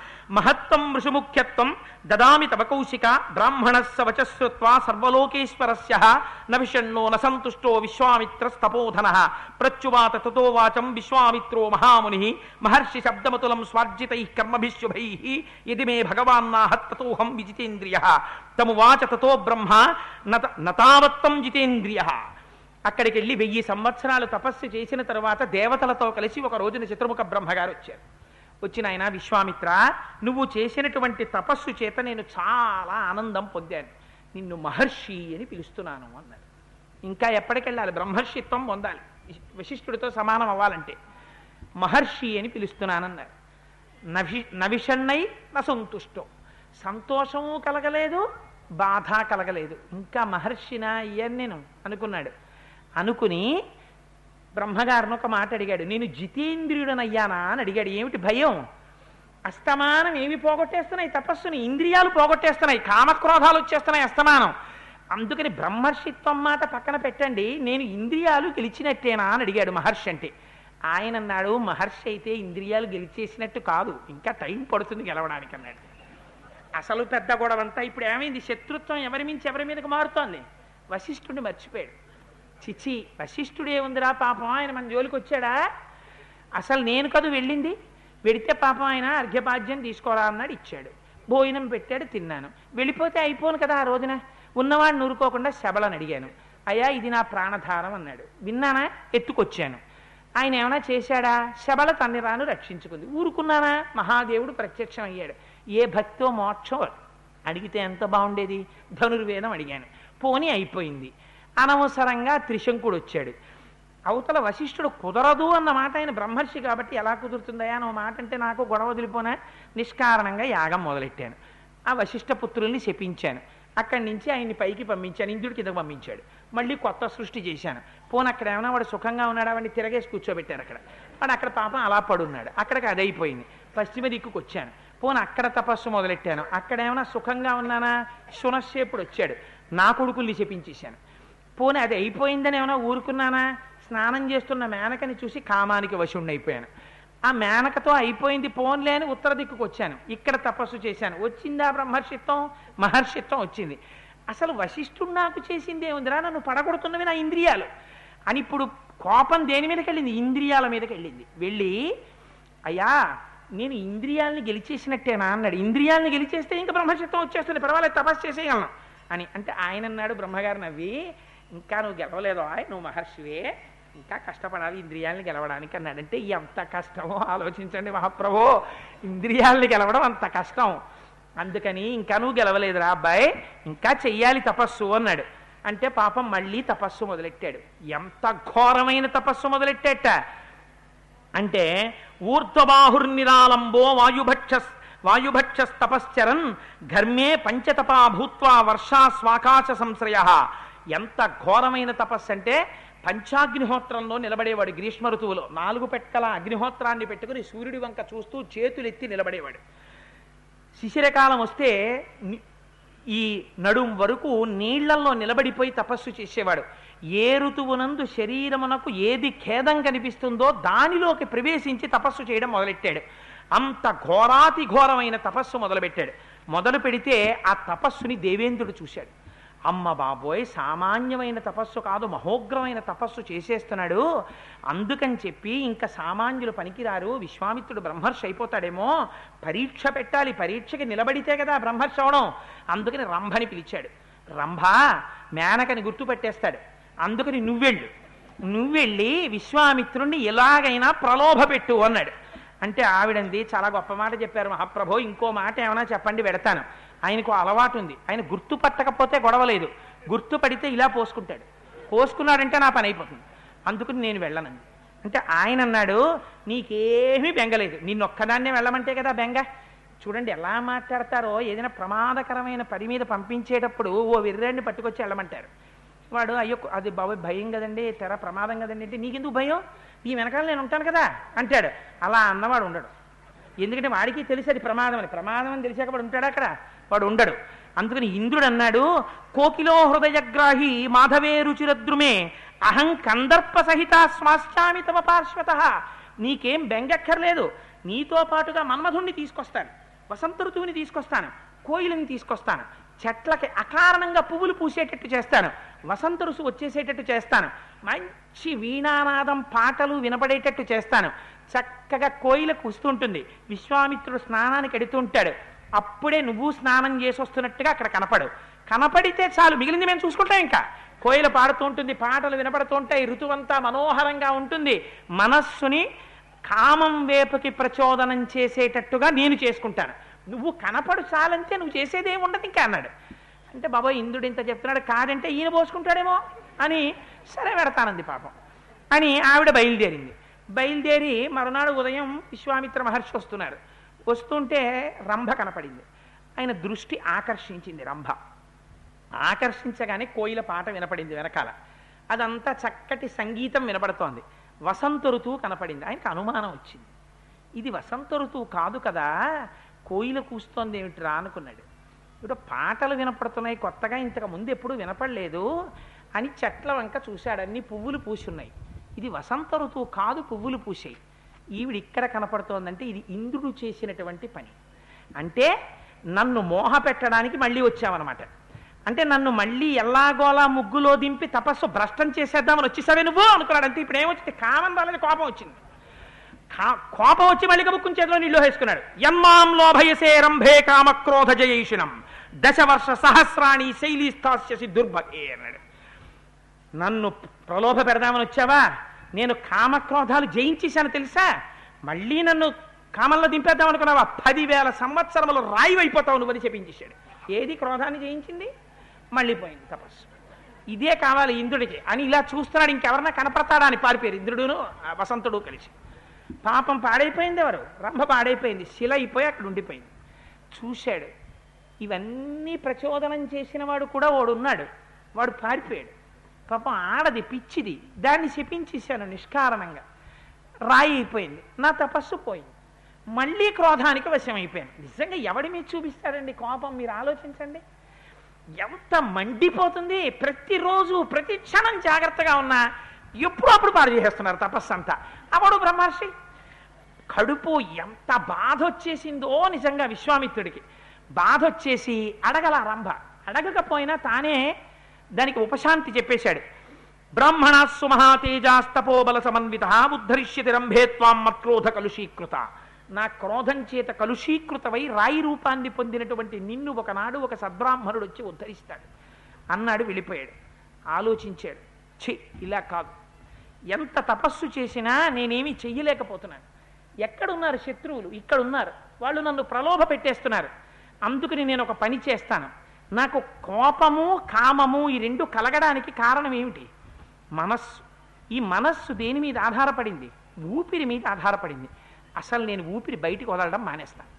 S1: మహత్వం ఋషుముఖ్యత్వం దదామి తవ కౌశిక బ్రాహ్మణస్య వచశ్రుత్వా సర్వలోకేశ్వరస్య నవిషణ్ణో న సంతుష్టో విశ్వామిత్రస్తపోధన ప్రత్యువాత తతో వాచం విశ్వామిత్రో మహాముని మహర్షి శబ్దమతులం స్వార్జితై కర్మభిశుభై ఇది మే భగవాన్నాహత్తతోహం విజితేంద్రియ తమువాచ తతో బ్రహ్మ నత నతావత్తం జితేంద్రియ అక్కడికి వెళ్ళి వెయ్యి సంవత్సరాలు తపస్సు చేసిన తరువాత దేవతలతో కలిసి ఒక రోజున చతుర్ముఖ బ్రహ్మగారు వచ్చారు వచ్చిన ఆయన విశ్వామిత్ర నువ్వు చేసినటువంటి తపస్సు చేత నేను చాలా ఆనందం పొందాను నిన్ను మహర్షి అని పిలుస్తున్నాను అన్నారు ఇంకా ఎప్పటికెళ్ళాలి బ్రహ్మర్షిత్వం పొందాలి వశిష్ఠుడితో సమానం అవ్వాలంటే మహర్షి అని పిలుస్తున్నానన్నారు నభి నవిషన్నై నసంతుష్టం సంతోషము కలగలేదు బాధ కలగలేదు ఇంకా మహర్షినా అయ్యాను నేను అనుకున్నాడు అనుకుని బ్రహ్మగారిని ఒక మాట అడిగాడు నేను జితేంద్రియుడనయ్యానా అని అడిగాడు ఏమిటి భయం అస్తమానం ఏమి పోగొట్టేస్తున్నాయి తపస్సుని ఇంద్రియాలు పోగొట్టేస్తున్నాయి కామక్రోధాలు వచ్చేస్తున్నాయి అస్తమానం అందుకని బ్రహ్మర్షిత్వం మాట పక్కన పెట్టండి నేను ఇంద్రియాలు గెలిచినట్టేనా అని అడిగాడు మహర్షి అంటే ఆయన అన్నాడు మహర్షి అయితే ఇంద్రియాలు గెలిచేసినట్టు కాదు ఇంకా టైం పడుతుంది గెలవడానికి అన్నాడు అసలు పెద్ద గొడవంతా ఇప్పుడు ఏమైంది శత్రుత్వం ఎవరి మించి ఎవరి మీదకి మారుతోంది వశిష్ఠుడిని మర్చిపోయాడు చిచి వశిష్ఠుడే ఉందిరా పాపం ఆయన మన జోలికి వచ్చాడా అసలు నేను కదూ వెళ్ళింది వెడితే పాపం ఆయన అర్ఘ్యపాద్యం తీసుకోరా అన్నాడు ఇచ్చాడు భోజనం పెట్టాడు తిన్నాను వెళ్ళిపోతే అయిపోను కదా ఆ రోజున ఉన్నవాడిని నూరుకోకుండా శబలని అడిగాను అయ్యా ఇది నా ప్రాణధారం అన్నాడు విన్నానా ఎత్తుకొచ్చాను ఆయన ఏమైనా చేశాడా శబల తన్ని రాను రక్షించుకుంది ఊరుకున్నానా మహాదేవుడు ప్రత్యక్షం అయ్యాడు ఏ భక్తో మోక్షం అడిగితే ఎంత బాగుండేది ధనుర్వేదం అడిగాను పోనీ అయిపోయింది అనవసరంగా త్రిశంకుడు వచ్చాడు అవతల వశిష్ఠుడు కుదరదు అన్న మాట ఆయన బ్రహ్మర్షి కాబట్టి ఎలా కుదురుతుందయా అని ఓ మాట అంటే నాకు గొడవ వదిలిపోనా నిష్కారణంగా యాగం మొదలెట్టాను ఆ వశిష్ఠ పుత్రుల్ని శపించాను అక్కడి నుంచి ఆయన్ని పైకి పంపించాను ఇంద్రుడి కిందకు పంపించాడు మళ్ళీ కొత్త సృష్టి చేశాను పోను అక్కడ ఏమైనా వాడు సుఖంగా ఉన్నాడా వాడిని తిరగేసి కూర్చోబెట్టారు అక్కడ వాడు అక్కడ పాపం అలా పడున్నాడు అక్కడికి అది అయిపోయింది పశ్చిమ దిక్కుకు వచ్చాను పోను అక్కడ తపస్సు మొదలెట్టాను అక్కడ ఏమైనా సుఖంగా ఉన్నానా శునశ్చేపుడు వచ్చాడు నా కొడుకుల్ని చెప్పించేశాను పోనీ అది అయిపోయిందని ఏమైనా ఊరుకున్నానా స్నానం చేస్తున్న మేనకని చూసి కామానికి వశుణ్ణి అయిపోయాను ఆ మేనకతో అయిపోయింది పోన్లే అని ఉత్తర దిక్కుకు వచ్చాను ఇక్కడ తపస్సు చేశాను వచ్చిందా బ్రహ్మర్షిత్వం మహర్షిత్వం వచ్చింది అసలు వశిష్ఠుడు నాకు చేసింది ఏముందిరా నన్ను పడగొడుతున్నవి నా ఇంద్రియాలు అని ఇప్పుడు కోపం దేని మీదకి వెళ్ళింది ఇంద్రియాల మీదకి వెళ్ళింది వెళ్ళి అయ్యా నేను ఇంద్రియాలని గెలిచేసినట్టేనా అన్నాడు ఇంద్రియాలని గెలిచేస్తే ఇంకా బ్రహ్మశక్తం వచ్చేస్తుంది పర్వాలేదు తపస్సు చేసేయగలను అని అంటే ఆయన అన్నాడు బ్రహ్మగారు నవ్వి ఇంకా నువ్వు గెలవలేదు ఆయ్ నువ్వు మహర్షివే ఇంకా కష్టపడాలి ఇంద్రియాలని గెలవడానికి అన్నాడు అంటే ఎంత కష్టమో ఆలోచించండి మహాప్రభో ఇంద్రియాలని గెలవడం అంత కష్టం అందుకని ఇంకా నువ్వు గెలవలేదురా అబ్బాయి ఇంకా చెయ్యాలి తపస్సు అన్నాడు అంటే పాపం మళ్ళీ తపస్సు మొదలెట్టాడు ఎంత ఘోరమైన తపస్సు మొదలెట్టాట అంటే ఊర్ధ్వబాహుర్నిరాలంబో వాయుభక్ష వాయుభక్షస్తపశ్చరన్ ఘర్మే పంచతపా భూత్వా వర్షా స్వాకాశ సంశ్రయ ఎంత ఘోరమైన తపస్సు అంటే పంచాగ్నిహోత్రంలో నిలబడేవాడు గ్రీష్మ ఋతువులో నాలుగు పెట్టల అగ్నిహోత్రాన్ని పెట్టుకుని సూర్యుడి వంక చూస్తూ చేతులెత్తి నిలబడేవాడు శిశిరకాలం వస్తే ని- ఈ నడుం వరకు నీళ్లలో నిలబడిపోయి తపస్సు చేసేవాడు ఏ ఋతువునందు శరీరమునకు ఏది ఖేదం కనిపిస్తుందో దానిలోకి ప్రవేశించి తపస్సు చేయడం మొదలెట్టాడు అంత ఘోరాతి ఘోరమైన తపస్సు మొదలుపెట్టాడు మొదలు పెడితే ఆ తపస్సుని దేవేంద్రుడు చూశాడు అమ్మ బాబోయ్ సామాన్యమైన తపస్సు కాదు మహోగ్రమైన తపస్సు చేసేస్తున్నాడు అందుకని చెప్పి ఇంకా సామాన్యులు పనికిరారు విశ్వామిత్రుడు బ్రహ్మర్షి అయిపోతాడేమో పరీక్ష పెట్టాలి పరీక్షకి నిలబడితే కదా బ్రహ్మర్షి అవడం అందుకని రంభని పిలిచాడు రంభ మేనకని గుర్తుపెట్టేస్తాడు అందుకని నువ్వెళ్ళు నువ్వెళ్ళి విశ్వామిత్రుణ్ణి ఎలాగైనా ప్రలోభపెట్టు అన్నాడు అంటే ఆవిడంది చాలా గొప్ప మాట చెప్పారు మహాప్రభో ఇంకో మాట ఏమైనా చెప్పండి పెడతాను ఆయనకు అలవాటు ఉంది ఆయన గుర్తుపట్టకపోతే గొడవలేదు గుర్తుపడితే ఇలా పోసుకుంటాడు పోసుకున్నాడంటే నా పని అయిపోతుంది అందుకని నేను వెళ్ళనండి అంటే ఆయన అన్నాడు నీకేమీ బెంగలేదు నిన్ను ఒక్కదాన్నే వెళ్ళమంటే కదా బెంగ చూడండి ఎలా మాట్లాడతారో ఏదైనా ప్రమాదకరమైన పని మీద పంపించేటప్పుడు ఓ విర్రాన్ని పట్టుకొచ్చి వెళ్ళమంటారు వాడు అయ్యో అది బాబు భయం కదండి తెర ప్రమాదం కదండి అంటే నీకెందుకు భయం నీ వెనకాల నేను ఉంటాను కదా అంటాడు అలా అన్నవాడు ఉండడు ఎందుకంటే వాడికి తెలిసి అది ప్రమాదం అని ప్రమాదం అని తెలిసాక వాడు ఉంటాడు అక్కడ వాడు ఉండడు అందుకని ఇంద్రుడు అన్నాడు కోకిలో హృదయగ్రాహి మాధవే రుచిరద్రుమే అహం కందర్ప సహిత స్వాశ్చామి తమ పార్శ్వత నీకేం బెంగక్కర్లేదు నీతో పాటుగా మన్మధుణ్ణి తీసుకొస్తాను వసంత ఋతువుని తీసుకొస్తాను కోయిలని తీసుకొస్తాను చెట్లకి అకారణంగా పువ్వులు పూసేటట్టు చేస్తాను వసంత ఋసు వచ్చేసేటట్టు చేస్తాను మంచి వీణానాదం పాటలు వినపడేటట్టు చేస్తాను చక్కగా కోయిల కూస్తుంటుంది విశ్వామిత్రుడు స్నానానికి ఎడుతుంటాడు అప్పుడే నువ్వు స్నానం చేసి వస్తున్నట్టుగా అక్కడ కనపడు కనపడితే చాలు మిగిలింది మేము చూసుకుంటాం ఇంకా కోయిల పాడుతూ ఉంటుంది పాటలు వినపడుతూ ఉంటాయి ఋతువంతా మనోహరంగా ఉంటుంది మనస్సుని కామం వేపుకి ప్రచోదనం చేసేటట్టుగా నేను చేసుకుంటాను నువ్వు కనపడు చాలంతే నువ్వు చేసేదే ఉండదు ఇంకా అన్నాడు అంటే బాబా ఇంద్రుడు ఇంత చెప్తున్నాడు కాదంటే ఈయన పోసుకుంటాడేమో అని సరే పెడతానంది పాపం అని ఆవిడ బయలుదేరింది బయలుదేరి మరునాడు ఉదయం విశ్వామిత్ర మహర్షి వస్తున్నారు వస్తుంటే రంభ కనపడింది ఆయన దృష్టి ఆకర్షించింది రంభ ఆకర్షించగానే కోయిల పాట వినపడింది వెనకాల అదంతా చక్కటి సంగీతం వినపడుతోంది వసంత ఋతువు కనపడింది ఆయనకు అనుమానం వచ్చింది ఇది వసంత ఋతువు కాదు కదా కోయిల కూస్తోంది ఏమిటిరా అనుకున్నాడు ఇప్పుడు పాటలు వినపడుతున్నాయి కొత్తగా ఇంతకు ముందు ఎప్పుడు వినపడలేదు అని చెట్ల వంక చూశాడు అన్ని పువ్వులు పూసున్నాయి ఇది వసంత ఋతువు కాదు పువ్వులు పూసాయి ఈవిడ ఇక్కడ కనపడుతోందంటే ఇది ఇంద్రుడు చేసినటువంటి పని అంటే నన్ను మోహ పెట్టడానికి మళ్ళీ వచ్చామన్నమాట అంటే నన్ను మళ్ళీ ఎల్లాగోలా ముగ్గులో దింపి తపస్సు భ్రష్టం చేసేద్దామని వచ్చేసావే నువ్వు అనుకున్నాడు అంతే ఇప్పుడు ఏమొచ్చింది కామం రాలేదు కోపం వచ్చింది కా- కోపం వచ్చి మళ్ళీ కబుక్కుని చేతిలో నీళ్ళు వేసుకున్నాడు యమ్మాం లోభయసే రంభే కామక్రోధ జయైషిణం దశవర్ష సహస్రాణి శైలీస్థాస్యసి దుర్భగే అన్నాడు నన్ను ప్రలోభ పెడదామని వచ్చావా నేను కామక్రోధాలు జయించేశాను తెలుసా మళ్ళీ నన్ను కామంలో దింపేద్దాం అనుకున్నావా పదివేల సంవత్సరములు రాయి అయిపోతావు నువ్వని చెప్పించేశాడు ఏది క్రోధాన్ని జయించింది మళ్ళీ పోయింది తపస్సు ఇదే కావాలి ఇంద్రుడికి అని ఇలా చూస్తున్నాడు ఇంకెవరన్నా కనపడతాడా అని పారిపోయారు ఇంద్రుడును ఆ వసంతుడు కలిసి పాపం పాడైపోయింది ఎవరు రంభ పాడైపోయింది శిల అయిపోయి అక్కడ ఉండిపోయింది చూశాడు ఇవన్నీ ప్రచోదనం చేసిన వాడు కూడా వాడు ఉన్నాడు వాడు పారిపోయాడు పాపం ఆడది పిచ్చిది దాన్ని శపించేశాను నిష్కారణంగా రాయి అయిపోయింది నా తపస్సు పోయింది మళ్ళీ క్రోధానికి వశమైపోయాను నిజంగా ఎవడి మీద చూపిస్తారండి కోపం మీరు ఆలోచించండి ఎంత మండిపోతుంది ప్రతిరోజు ప్రతి క్షణం జాగ్రత్తగా ఉన్నా ఎప్పుడు అప్పుడు పాడు చేసేస్తున్నారు తపస్సు అంతా అవడు బ్రహ్మర్షి కడుపు ఎంత బాధ వచ్చేసిందో నిజంగా విశ్వామిత్రుడికి బాధ వచ్చేసి అడగల రంభ అడగకపోయినా తానే దానికి ఉపశాంతి చెప్పేశాడు బ్రాహ్మణ సుమహాతేజాస్తపోబల సమన్విత ఉద్ధరిష్యతి రంభే త్వాం మత్క్రోధ కలుషీకృత నా క్రోధం చేత కలుషీకృతమై రాయి రూపాన్ని పొందినటువంటి నిన్ను ఒకనాడు ఒక సద్బ్రాహ్మణుడు వచ్చి ఉద్ధరిస్తాడు అన్నాడు వెళ్ళిపోయాడు ఆలోచించాడు ఛీ ఇలా కాదు ఎంత తపస్సు చేసినా నేనేమీ చెయ్యలేకపోతున్నాను ఎక్కడున్నారు శత్రువులు ఇక్కడ ఉన్నారు వాళ్ళు నన్ను ప్రలోభ పెట్టేస్తున్నారు అందుకని నేను ఒక పని చేస్తాను నాకు కోపము కామము ఈ రెండు కలగడానికి కారణం ఏమిటి మనస్సు ఈ మనస్సు దేని మీద ఆధారపడింది ఊపిరి మీద ఆధారపడింది అసలు నేను ఊపిరి బయటికి వదలడం మానేస్తాను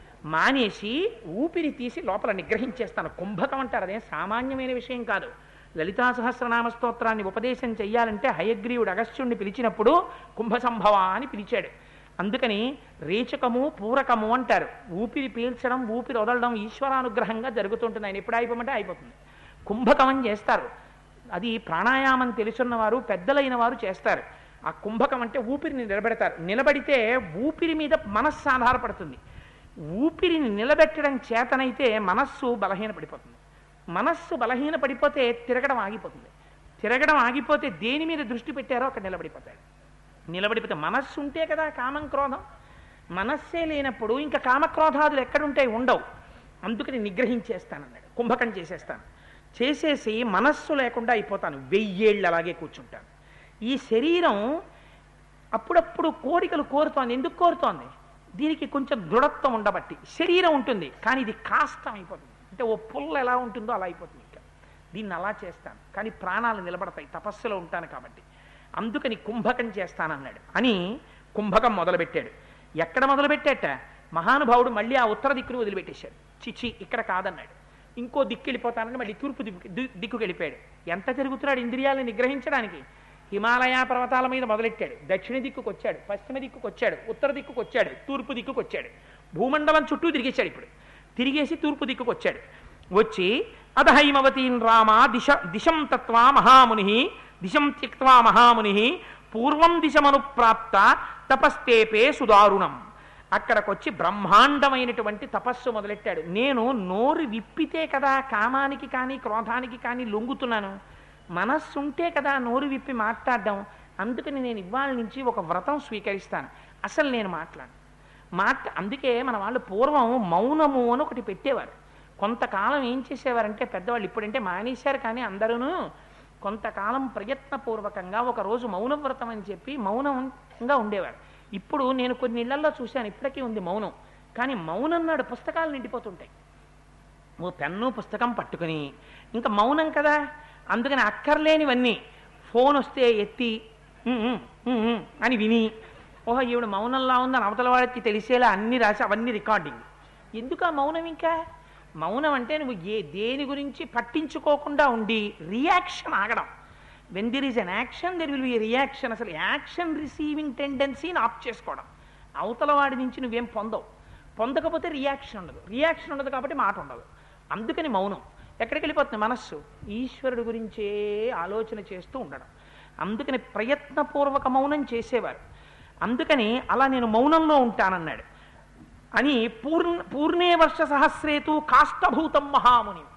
S1: మానేసి ఊపిరి తీసి లోపల నిగ్రహించేస్తాను కుంభకం అంటారు అదే సామాన్యమైన విషయం కాదు లలితా సహస్రనామ స్తోత్రాన్ని ఉపదేశం చెయ్యాలంటే హయగ్రీవుడు అగస్త్యుణ్ణి పిలిచినప్పుడు కుంభ సంభవ అని పిలిచాడు అందుకని రేచకము పూరకము అంటారు ఊపిరి పీల్చడం ఊపిరి వదలడం ఈశ్వరానుగ్రహంగా జరుగుతుంటుంది ఆయన ఎప్పుడు అయిపోమంటే అయిపోతుంది కుంభకమం చేస్తారు అది ప్రాణాయామం తెలుసున్న వారు పెద్దలైన వారు చేస్తారు ఆ కుంభకం అంటే ఊపిరిని నిలబెడతారు నిలబడితే ఊపిరి మీద మనస్సు ఆధారపడుతుంది ఊపిరిని నిలబెట్టడం చేతనైతే మనస్సు బలహీనపడిపోతుంది మనస్సు బలహీనపడిపోతే తిరగడం ఆగిపోతుంది తిరగడం ఆగిపోతే దేని మీద దృష్టి పెట్టారో అక్కడ నిలబడిపోతాడు నిలబడిపోతే మనస్సు ఉంటే కదా కామం క్రోధం మనస్సే లేనప్పుడు ఇంకా కామక్రోధాదులు ఎక్కడుంటాయి ఉండవు అందుకని నిగ్రహించేస్తానన్నాడు కుంభకం చేసేస్తాను చేసేసి మనస్సు లేకుండా అయిపోతాను వెయ్యేళ్ళు అలాగే కూర్చుంటాను ఈ శరీరం అప్పుడప్పుడు కోరికలు కోరుతోంది ఎందుకు కోరుతోంది దీనికి కొంచెం దృఢత్వం ఉండబట్టి శరీరం ఉంటుంది కానీ ఇది కాస్తం అయిపోతుంది అంటే ఓ పుల్ల ఎలా ఉంటుందో అలా అయిపోతుంది ఇంకా దీన్ని అలా చేస్తాను కానీ ప్రాణాలు నిలబడతాయి తపస్సులో ఉంటాను కాబట్టి అందుకని కుంభకం చేస్తానన్నాడు అని కుంభకం మొదలుపెట్టాడు ఎక్కడ మొదలుపెట్టాట మహానుభావుడు మళ్ళీ ఆ ఉత్తర దిక్కును వదిలిపెట్టేశాడు చిచి ఇక్కడ కాదన్నాడు ఇంకో దిక్కు వెళ్ళిపోతానని మళ్ళీ తూర్పు దిక్కు ది- దిక్కుకు వెళ్ళిపోయాడు ఎంత తిరుగుతున్నాడు ఇంద్రియాలను నిగ్రహించడానికి హిమాలయ పర్వతాల మీద మొదలెట్టాడు దక్షిణ దిక్కుకు వచ్చాడు పశ్చిమ దిక్కుకు వచ్చాడు ఉత్తర దిక్కుకు వచ్చాడు తూర్పు దిక్కుకు వచ్చాడు భూమండలం చుట్టూ తిరిగేశాడు ఇప్పుడు తిరిగేసి తూర్పు దిక్కుకు వచ్చాడు వచ్చి అధహైమవతీన్ రామ దిశ దిశం తత్వా మహాముని దిశం త్యక్వా మహాముని పూర్వం దిశమను ప్రాప్త తపస్తేపే సుదారుణం అక్కడికొచ్చి బ్రహ్మాండమైనటువంటి తపస్సు మొదలెట్టాడు నేను నోరు విప్పితే కదా కామానికి కానీ క్రోధానికి కానీ లొంగుతున్నాను మనస్సు ఉంటే కదా నోరు విప్పి మాట్లాడడం అందుకని నేను ఇవాళ నుంచి ఒక వ్రతం స్వీకరిస్తాను అసలు నేను మాట్లాడు మాట అందుకే మన వాళ్ళు పూర్వం మౌనము అని ఒకటి పెట్టేవారు కొంతకాలం ఏం చేసేవారంటే పెద్దవాళ్ళు ఇప్పుడంటే మానేశారు కానీ అందరూను కొంతకాలం ప్రయత్నపూర్వకంగా ఒక రోజు మౌన వ్రతం అని చెప్పి మౌనంగా ఉండేవారు ఇప్పుడు నేను కొన్ని ఇళ్లలో చూశాను ఇప్పటికీ ఉంది మౌనం కానీ మౌనం నాడు పుస్తకాలు నిండిపోతుంటాయి ఓ పెన్ను పుస్తకం పట్టుకుని ఇంకా మౌనం కదా అందుకని అక్కర్లేనివన్నీ ఫోన్ వస్తే ఎత్తి "ఉమ్, ఉమ్, ఉమ్, ఉమ్" అని విని ఓహో ఈవిడ మౌనంలా ఉందని అవతల వాడికి తెలిసేలా అన్ని రాసి అవన్నీ రికార్డింగ్ ఎందుకు ఆ మౌనం ఇంకా మౌనం అంటే నువ్వు ఏ దేని గురించి పట్టించుకోకుండా ఉండి రియాక్షన్ ఆగడం when there is an action there will be reaction అసలు యాక్షన్ రిసీవింగ్ టెండెన్సీని ఆఫ్ చేసుకోవడం అవతల వాడి నుంచి నువ్వేం పొందవు పొందకపోతే రియాక్షన్ ఉండదు రియాక్షన్ ఉండదు కాబట్టి మాట ఉండదు అందుకని మౌనం ఎక్కడికి వెళ్ళిపోతుంది మనస్సు ఈశ్వరుడు గురించే ఆలోచన చేస్తూ ఉండడం అందుకని ప్రయత్నపూర్వక మౌనం చేసేవారు అందుకని అలా నేను మౌనంలో ఉంటానన్నాడు అని పూర్ణ పూర్ణే వర్ష సహస్రేతు కాష్టభూతం మహాముని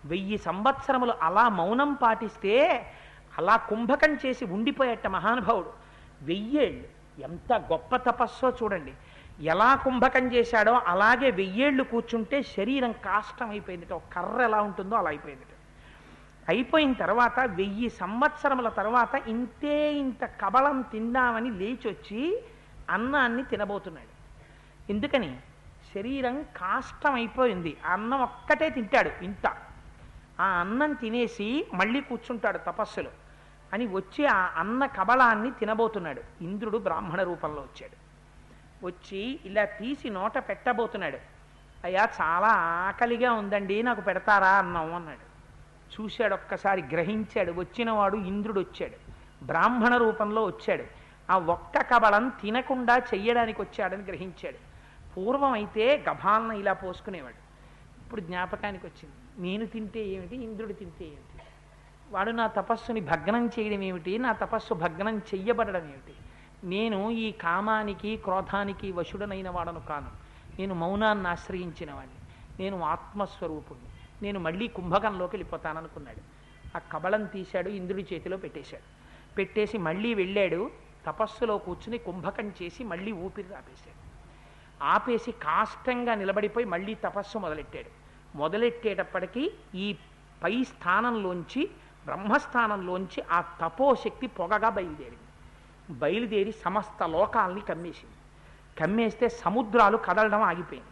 S1: వెయ్యి సంవత్సరములు అలా మౌనం పాటిస్తే అలా కుంభకం చేసి ఉండిపోయేట మహానుభావుడు వెయ్యేళ్ళు ఎంత గొప్ప తపస్సో చూడండి ఎలా కుంభకం చేశాడో అలాగే వెయ్యేళ్ళు కూర్చుంటే శరీరం కాష్టం అయిపోయింది ఒక కర్ర ఎలా ఉంటుందో అలా అయిపోయింది అయిపోయిన తర్వాత వెయ్యి సంవత్సరముల తర్వాత ఇంతే ఇంత కబళం తిందామని లేచొచ్చి అన్నాన్ని తినబోతున్నాడు ఎందుకని శరీరం కాష్టం అయిపోయింది ఆ అన్నం ఒక్కటే తింటాడు ఇంత ఆ అన్నం తినేసి మళ్ళీ కూర్చుంటాడు తపస్సులో అని వచ్చి ఆ అన్న కబళాన్ని తినబోతున్నాడు ఇంద్రుడు బ్రాహ్మణ రూపంలో వచ్చాడు వచ్చి ఇలా తీసి నోట పెట్టబోతున్నాడు అయ్యా చాలా ఆకలిగా ఉందండి నాకు పెడతారా అన్నాం అన్నాడు చూశాడు ఒక్కసారి గ్రహించాడు వచ్చినవాడు ఇంద్రుడు వచ్చాడు బ్రాహ్మణ రూపంలో వచ్చాడు ఆ ఒక్క కబళం తినకుండా చెయ్యడానికి వచ్చాడని గ్రహించాడు పూర్వం అయితే గభాలన ఇలా పోసుకునేవాడు ఇప్పుడు జ్ఞాపకానికి వచ్చింది నేను తింటే ఏమిటి ఇంద్రుడు తింటే ఏమిటి వాడు నా తపస్సుని భగ్నం చేయడం ఏమిటి నా తపస్సు భగ్నం చెయ్యబడడం ఏమిటి నేను ఈ కామానికి క్రోధానికి వశుడనైన వాడను కాను నేను మౌనాన్ని ఆశ్రయించిన వాడిని నేను ఆత్మస్వరూపుణ్ణి నేను మళ్ళీ కుంభకంలోకి వెళ్ళిపోతాననుకున్నాడు ఆ కబళం తీశాడు ఇంద్రుడి చేతిలో పెట్టేశాడు పెట్టేసి మళ్ళీ వెళ్ళాడు తపస్సులో కూర్చుని కుంభకం చేసి మళ్ళీ ఊపిరి ఆపేశాడు ఆపేసి కాష్టంగా నిలబడిపోయి మళ్ళీ తపస్సు మొదలెట్టాడు మొదలెట్టేటప్పటికీ ఈ పై స్థానంలోంచి బ్రహ్మస్థానంలోంచి ఆ తపోశక్తి పొగగా బయలుదేరింది బయలుదేరి సమస్త లోకాల్ని కమ్మేసింది కమ్మేస్తే సముద్రాలు కదలడం ఆగిపోయింది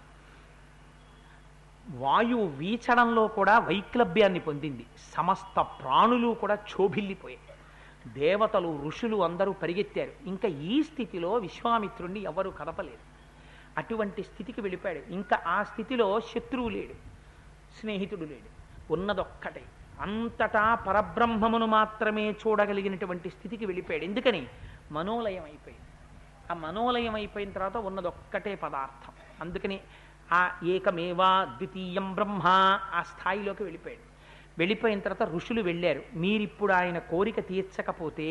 S1: వాయువు వీచడంలో కూడా వైక్లభ్యాన్ని పొందింది సమస్త ప్రాణులు కూడా క్షోభిల్లిపోయాయి దేవతలు ఋషులు అందరూ పరిగెత్తారు ఇంకా ఈ స్థితిలో విశ్వామిత్రుణ్ణి ఎవరు కదపలేరు అటువంటి స్థితికి వెళ్ళిపోయాడు ఇంకా ఆ స్థితిలో శత్రువు లేడు స్నేహితుడు లేడు ఉన్నదొక్కటే అంతటా పరబ్రహ్మమును మాత్రమే చూడగలిగినటువంటి స్థితికి వెళ్ళిపోయాడు ఎందుకని మనోలయం అయిపోయింది ఆ మనోలయం అయిపోయిన తర్వాత ఉన్నదొక్కటే పదార్థం అందుకని ఆ ఏకమేవా ద్వితీయం బ్రహ్మ ఆ స్థాయిలోకి వెళ్ళిపోయాడు వెళ్ళిపోయిన తర్వాత ఋషులు వెళ్ళారు మీరిప్పుడు ఆయన కోరిక తీర్చకపోతే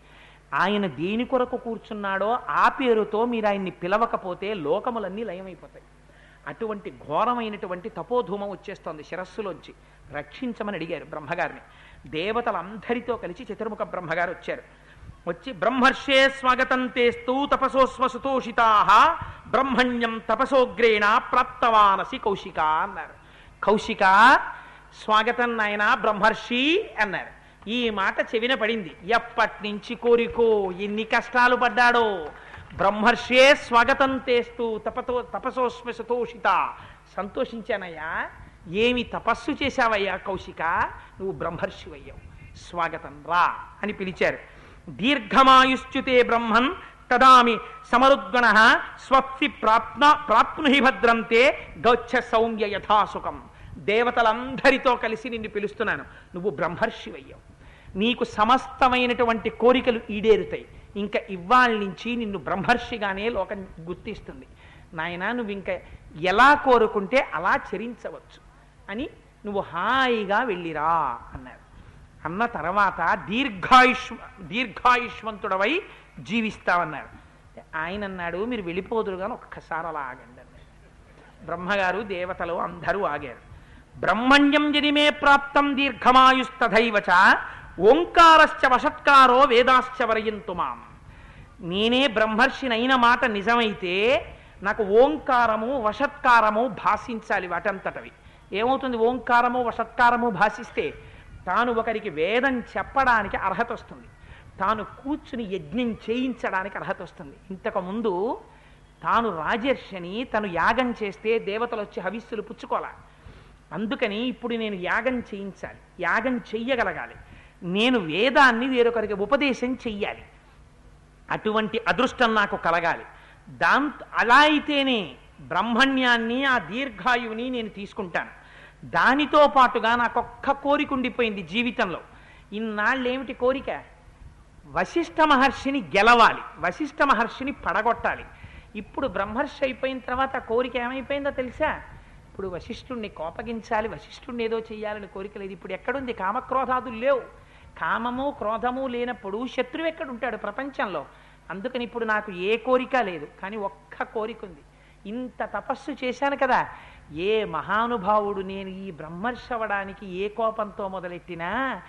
S1: ఆయన దేని కొరకు కూర్చున్నాడో ఆ పేరుతో మీరు ఆయన్ని పిలవకపోతే లోకములన్నీ లయమైపోతాయి అటువంటి ఘోరమైనటువంటి తపోధూమం వచ్చేస్తోంది శిరస్సులోంచి రక్షించమని అడిగారు బ్రహ్మగారిని దేవతలందరితో కలిసి చతుర్ముఖ బ్రహ్మగారు వచ్చారు వచ్చి బ్రహ్మర్షే స్వాగతం తేస్తూ తపసోస్వ సుతోషితా బ్రహ్మణ్యం తపసోగ్రేణ ప్రాప్తవానసి కౌశిక అన్నారు కౌశిక స్వాగతం నాయన బ్రహ్మర్షి అన్నారు ఈ మాట చెవిన పడింది ఎప్పటి నుంచి కోరికో ఎన్ని కష్టాలు పడ్డాడో బ్రహ్మర్షే స్వాగతం తేస్తూ తపతో తపసోస్మ సుతోషిత సంతోషించానయ్యా ఏమి తపస్సు చేశావయ్యా కౌశిక నువ్వు బ్రహ్మర్షివయ్యావు స్వాగతం రా అని పిలిచారు దీర్ఘమాయుశ్చుతే బ్రహ్మన్ తదామి సమరుద్గణ స్వప్సి ప్రాప్న ప్రాప్నుహి భద్రంతే గౌచ్చ సౌమ్య యథాసుఖం దేవతలందరితో కలిసి నిన్ను పిలుస్తున్నాను నువ్వు బ్రహ్మర్షివయ్యావు నీకు సమస్తమైనటువంటి కోరికలు ఈడేరుతాయి ఇంకా ఇవాళ నుంచి నిన్ను బ్రహ్మర్షిగానే లోకం గుర్తిస్తుంది నాయన నువ్వు ఇంకా ఎలా కోరుకుంటే అలా చరించవచ్చు అని నువ్వు హాయిగా వెళ్ళిరా అన్నారు అన్న తర్వాత దీర్ఘాయుష్ దీర్ఘాయుష్మంతుడవై జీవిస్తావన్నారు ఆయన అన్నాడు మీరు వెళ్ళిపోదురు కానీ ఒక్కసారి అలా ఆగండి అన్నాడు బ్రహ్మగారు దేవతలు అందరూ ఆగారు బ్రహ్మణ్యం జనిమే ప్రాప్తం దీర్ఘమాయుస్తథైవచ ఓంకారశ్చ వషత్కారో వేదాశ్చ వరయంతు మాం నేనే బ్రహ్మర్షినైన మాట నిజమైతే నాకు ఓంకారము వషత్కారము భాషించాలి వాటంతటవి ఏమవుతుంది ఓంకారము వషత్కారము భాషిస్తే తాను ఒకరికి వేదం చెప్పడానికి అర్హత వస్తుంది తాను కూర్చుని యజ్ఞం చేయించడానికి అర్హత వస్తుంది ఇంతకుముందు తాను రాజర్షిని తను యాగం చేస్తే దేవతలు వచ్చి హవిస్సులు పుచ్చుకోవాలి అందుకని ఇప్పుడు నేను యాగం చేయించాలి యాగం చెయ్యగలగాలి నేను వేదాన్ని వేరొకరికి ఉపదేశం చెయ్యాలి అటువంటి అదృష్టం నాకు కలగాలి దాంతో అలా అయితేనే బ్రహ్మణ్యాన్ని ఆ దీర్ఘాయువుని నేను తీసుకుంటాను దానితో పాటుగా నాకు ఒక్క కోరిక ఉండిపోయింది జీవితంలో ఇన్నాళ్ళు ఏమిటి కోరిక వశిష్ఠ మహర్షిని గెలవాలి వశిష్ఠ మహర్షిని పడగొట్టాలి ఇప్పుడు బ్రహ్మర్షి అయిపోయిన తర్వాత ఆ కోరిక ఏమైపోయిందో తెలుసా ఇప్పుడు వశిష్ఠుణ్ణి కోపగించాలి వశిష్ఠుణ్ణి ఏదో చెయ్యాలని కోరిక లేదు ఇప్పుడు ఎక్కడుంది కామక్రోధాదులు లేవు కామము క్రోధము లేనప్పుడు శత్రువు ఎక్కడుంటాడు ప్రపంచంలో అందుకని ఇప్పుడు నాకు ఏ కోరిక లేదు కానీ ఒక్క కోరిక ఉంది ఇంత తపస్సు చేశాను కదా ఏ మహానుభావుడు నేను ఈ బ్రహ్మర్షి అవ్వడానికి ఏ కోపంతో మొదలెట్టినా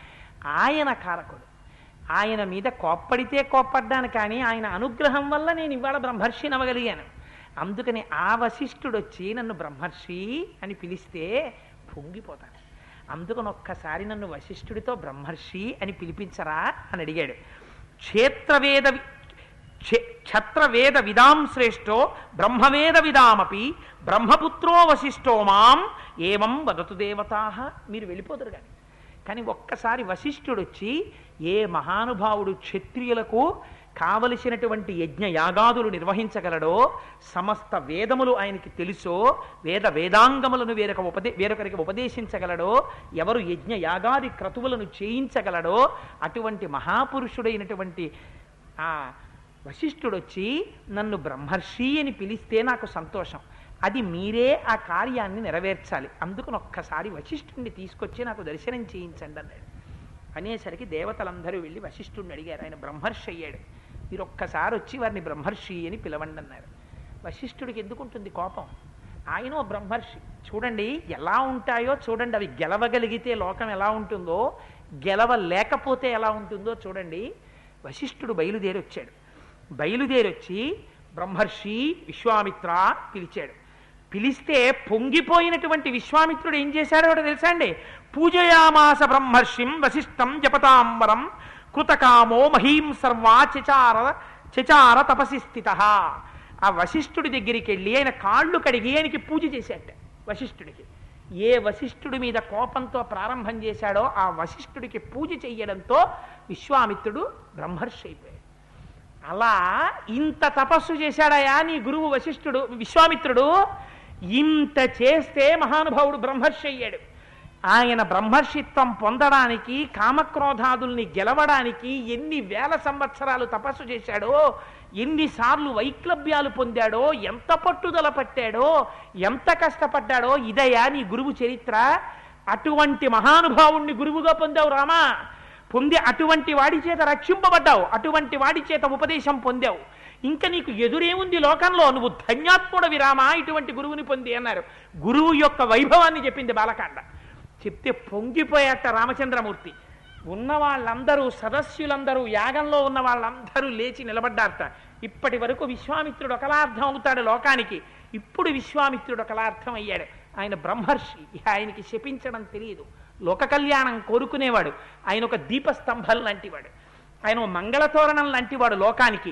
S1: ఆయన కారకుడు ఆయన మీద కోప్పడితే కోప్పడ్డాను కానీ ఆయన అనుగ్రహం వల్ల నేను ఇవాళ బ్రహ్మర్షిని అవ్వగలిగాను అందుకని ఆ వశిష్ఠుడు వచ్చి నన్ను బ్రహ్మర్షి అని పిలిస్తే పొంగిపోతాను అందుకని ఒక్కసారి నన్ను వశిష్ఠుడితో బ్రహ్మర్షి అని పిలిపించరా అని అడిగాడు క్షేత్రవేద వి- క్షే- క్షత్రవేద విదాం శ్రేష్టో బ్రహ్మవేద విదామపి బ్రహ్మపుత్రో వశిష్ఠో మాం ఏవం వదతు దేవతా మీరు వెళ్ళిపోతారు కానీ కానీ ఒక్కసారి వశిష్ఠుడు వచ్చి ఏ మహానుభావుడు క్షత్రియులకు కావలసినటువంటి యజ్ఞ యాగాదులు నిర్వహించగలడో సమస్త వేదములు ఆయనకి తెలుసో వేద వేదాంగములను వేరొక ఉపదే వేరొకరికి ఉపదేశించగలడో ఎవరు యజ్ఞ యాగాది క్రతువులను చేయించగలడో అటువంటి మహాపురుషుడైనటువంటి ఆ వశిష్ఠుడు వచ్చి నన్ను బ్రహ్మర్షి అని పిలిస్తే నాకు సంతోషం అది మీరే ఆ కార్యాన్ని నెరవేర్చాలి అందుకని ఒక్కసారి వశిష్ఠుడిని తీసుకొచ్చి నాకు దర్శనం చేయించండి అన్నాడు అనేసరికి దేవతలందరూ వెళ్ళి వశిష్ఠుడిని అడిగారు ఆయన బ్రహ్మర్షి అయ్యాడు మీరు ఒక్కసారి వచ్చి వారిని బ్రహ్మర్షి అని పిలవండి అన్నారు వశిష్ఠుడికి ఎందుకుంటుంది కోపం ఆయన ఓ బ్రహ్మర్షి చూడండి ఎలా ఉంటాయో చూడండి అవి గెలవగలిగితే లోకం ఎలా ఉంటుందో గెలవలేకపోతే ఎలా ఉంటుందో చూడండి వశిష్ఠుడు బయలుదేరి వచ్చాడు బయలుదేరి వచ్చి బ్రహ్మర్షి విశ్వామిత్ర పిలిచాడు పిలిస్తే పొంగిపోయినటువంటి విశ్వామిత్రుడు ఏం చేశాడో ఒకటి తెలుసా అండి పూజయామాస బ్రహ్మర్షిం వశిష్టం జపతాంబరం కృతకామో మహీం సర్వా చచార చచార తపసి స్థిత ఆ వశిష్ఠుడి దగ్గరికి వెళ్ళి ఆయన కాళ్ళు కడిగి ఆయనకి పూజ చేశాట వశిష్ఠుడికి ఏ వశిష్ఠుడి మీద కోపంతో ప్రారంభం చేశాడో ఆ వశిష్ఠుడికి పూజ చెయ్యడంతో విశ్వామిత్రుడు బ్రహ్మర్షి అయిపోయాడు అలా ఇంత తపస్సు చేశాడయా నీ గురువు వశిష్ఠుడు విశ్వామిత్రుడు ఇంత చేస్తే మహానుభావుడు బ్రహ్మర్షి అయ్యాడు ఆయన బ్రహ్మర్షిత్వం పొందడానికి కామక్రోధాదుల్ని గెలవడానికి ఎన్ని వేల సంవత్సరాలు తపస్సు చేశాడో ఎన్నిసార్లు వైక్లభ్యాలు పొందాడో ఎంత పట్టుదల పట్టాడో ఎంత కష్టపడ్డాడో ఇదయా నీ గురువు చరిత్ర అటువంటి మహానుభావుణ్ణి గురువుగా పొందావు రామా పొంది అటువంటి వాడి చేత రక్షింపబడ్డావు అటువంటి వాడి చేత ఉపదేశం పొందావు ఇంకా నీకు ఎదురేముంది లోకంలో నువ్వు ధన్యాత్ముడ విరామా ఇటువంటి గురువుని పొంది అన్నారు గురువు యొక్క వైభవాన్ని చెప్పింది బాలకాండ చెప్తే పొంగిపోయాట రామచంద్రమూర్తి ఉన్న వాళ్ళందరూ సదస్యులందరూ యాగంలో ఉన్న వాళ్ళందరూ లేచి నిలబడ్డారట ఇప్పటి వరకు విశ్వామిత్రుడు ఒకలా అర్థం అవుతాడు లోకానికి ఇప్పుడు విశ్వామిత్రుడు ఒకలా అర్థం అయ్యాడు ఆయన బ్రహ్మర్షి ఇహ ఆయనకి శపించడం తెలియదు లోక కళ్యాణం కోరుకునేవాడు ఆయన ఒక దీపస్తంభం లాంటివాడు ఆయన ఒక మంగళతోరణం లాంటివాడు లోకానికి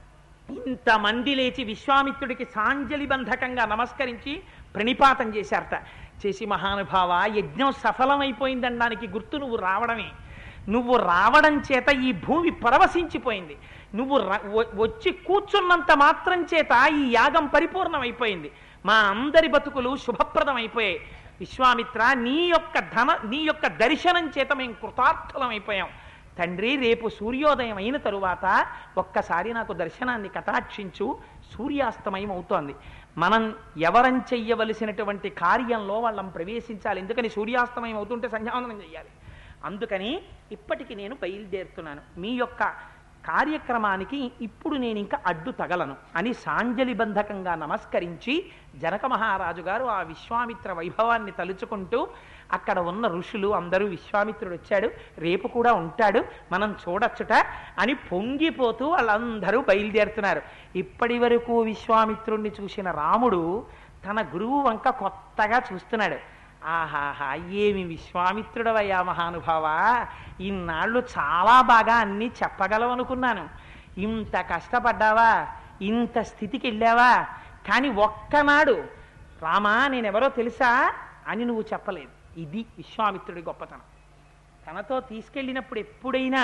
S1: ఇంతమంది లేచి విశ్వామిత్రుడికి సాంజలి బంధకంగా నమస్కరించి ప్రణిపాతం చేశారట చేసి మహానుభావ యజ్ఞం సఫలమైపోయిందనడానికి గుర్తు నువ్వు రావడమే నువ్వు రావడం చేత ఈ భూమి పరవశించిపోయింది నువ్వు ర- వ- వచ్చి కూర్చున్నంత మాత్రం చేత ఈ యాగం పరిపూర్ణమైపోయింది మా అందరి బతుకులు శుభప్రదం అయిపోయాయి విశ్వామిత్ర నీ యొక్క ధన నీ యొక్క దర్శనం చేత మేము కృతార్థులం అయిపోయాం తండ్రి రేపు సూర్యోదయం అయిన తరువాత ఒక్కసారి నాకు దర్శనాన్ని కటాక్షించు సూర్యాస్తమయం అవుతోంది మనం ఎవరం చెయ్యవలసినటువంటి కార్యంలో వాళ్ళం ప్రవేశించాలి ఎందుకని సూర్యాస్తమయం అవుతుంటే సంధ్యావందనం చెయ్యాలి అందుకని ఇప్పటికి నేను బయలుదేరుతున్నాను మీ యొక్క కార్యక్రమానికి ఇప్పుడు నేను ఇంకా అడ్డు తగలను అని సాంజలి బంధకంగా నమస్కరించి జనక మహారాజు గారు ఆ విశ్వామిత్ర వైభవాన్ని తలుచుకుంటూ అక్కడ ఉన్న ఋషులు అందరూ విశ్వామిత్రుడు వచ్చాడు రేపు కూడా ఉంటాడు మనం చూడొచ్చుట అని పొంగిపోతూ వాళ్ళందరూ బయలుదేరుతున్నారు ఇప్పటి వరకు విశ్వామిత్రుణ్ణి చూసిన రాముడు తన గురువు వంక కొత్తగా చూస్తున్నాడు ఆహాహా ఏమి విశ్వామిత్రుడవయ్యా మహానుభావా ఇన్నాళ్ళు చాలా బాగా అన్నీ చెప్పగలవు అనుకున్నాను ఇంత కష్టపడ్డావా ఇంత స్థితికి వెళ్ళావా కానీ ఒక్కనాడు రామా నేనెవరో తెలుసా అని నువ్వు చెప్పలేదు ఇది విశ్వామిత్రుడి గొప్పతనం తనతో తీసుకెళ్ళినప్పుడు ఎప్పుడైనా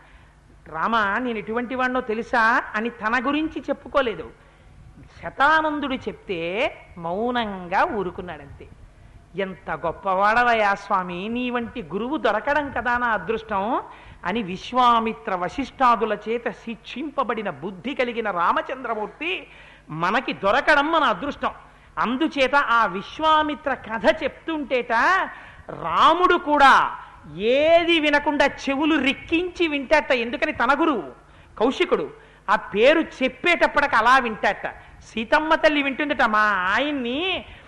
S1: రామా నేను ఎటువంటి వాడినో తెలుసా అని తన గురించి చెప్పుకోలేదు శతానందుడు చెప్తే మౌనంగా ఊరుకున్నాడంతే ఎంత గొప్పవాడవయ్యా స్వామి నీ వంటి గురువు దొరకడం కదా నా అదృష్టం అని విశ్వామిత్ర వశిష్ఠాదుల చేత శిక్షింపబడిన బుద్ధి కలిగిన రామచంద్రమూర్తి మనకి దొరకడం మన అదృష్టం అందుచేత ఆ విశ్వామిత్ర కథ చెప్తుంటేట రాముడు కూడా ఏది వినకుండా చెవులు రిక్కించి వింటాట ఎందుకని తన గురువు కౌశికుడు ఆ పేరు చెప్పేటప్పటికి అలా వింటాట సీతమ్మ తల్లి వింటుందిట మా ఆయన్ని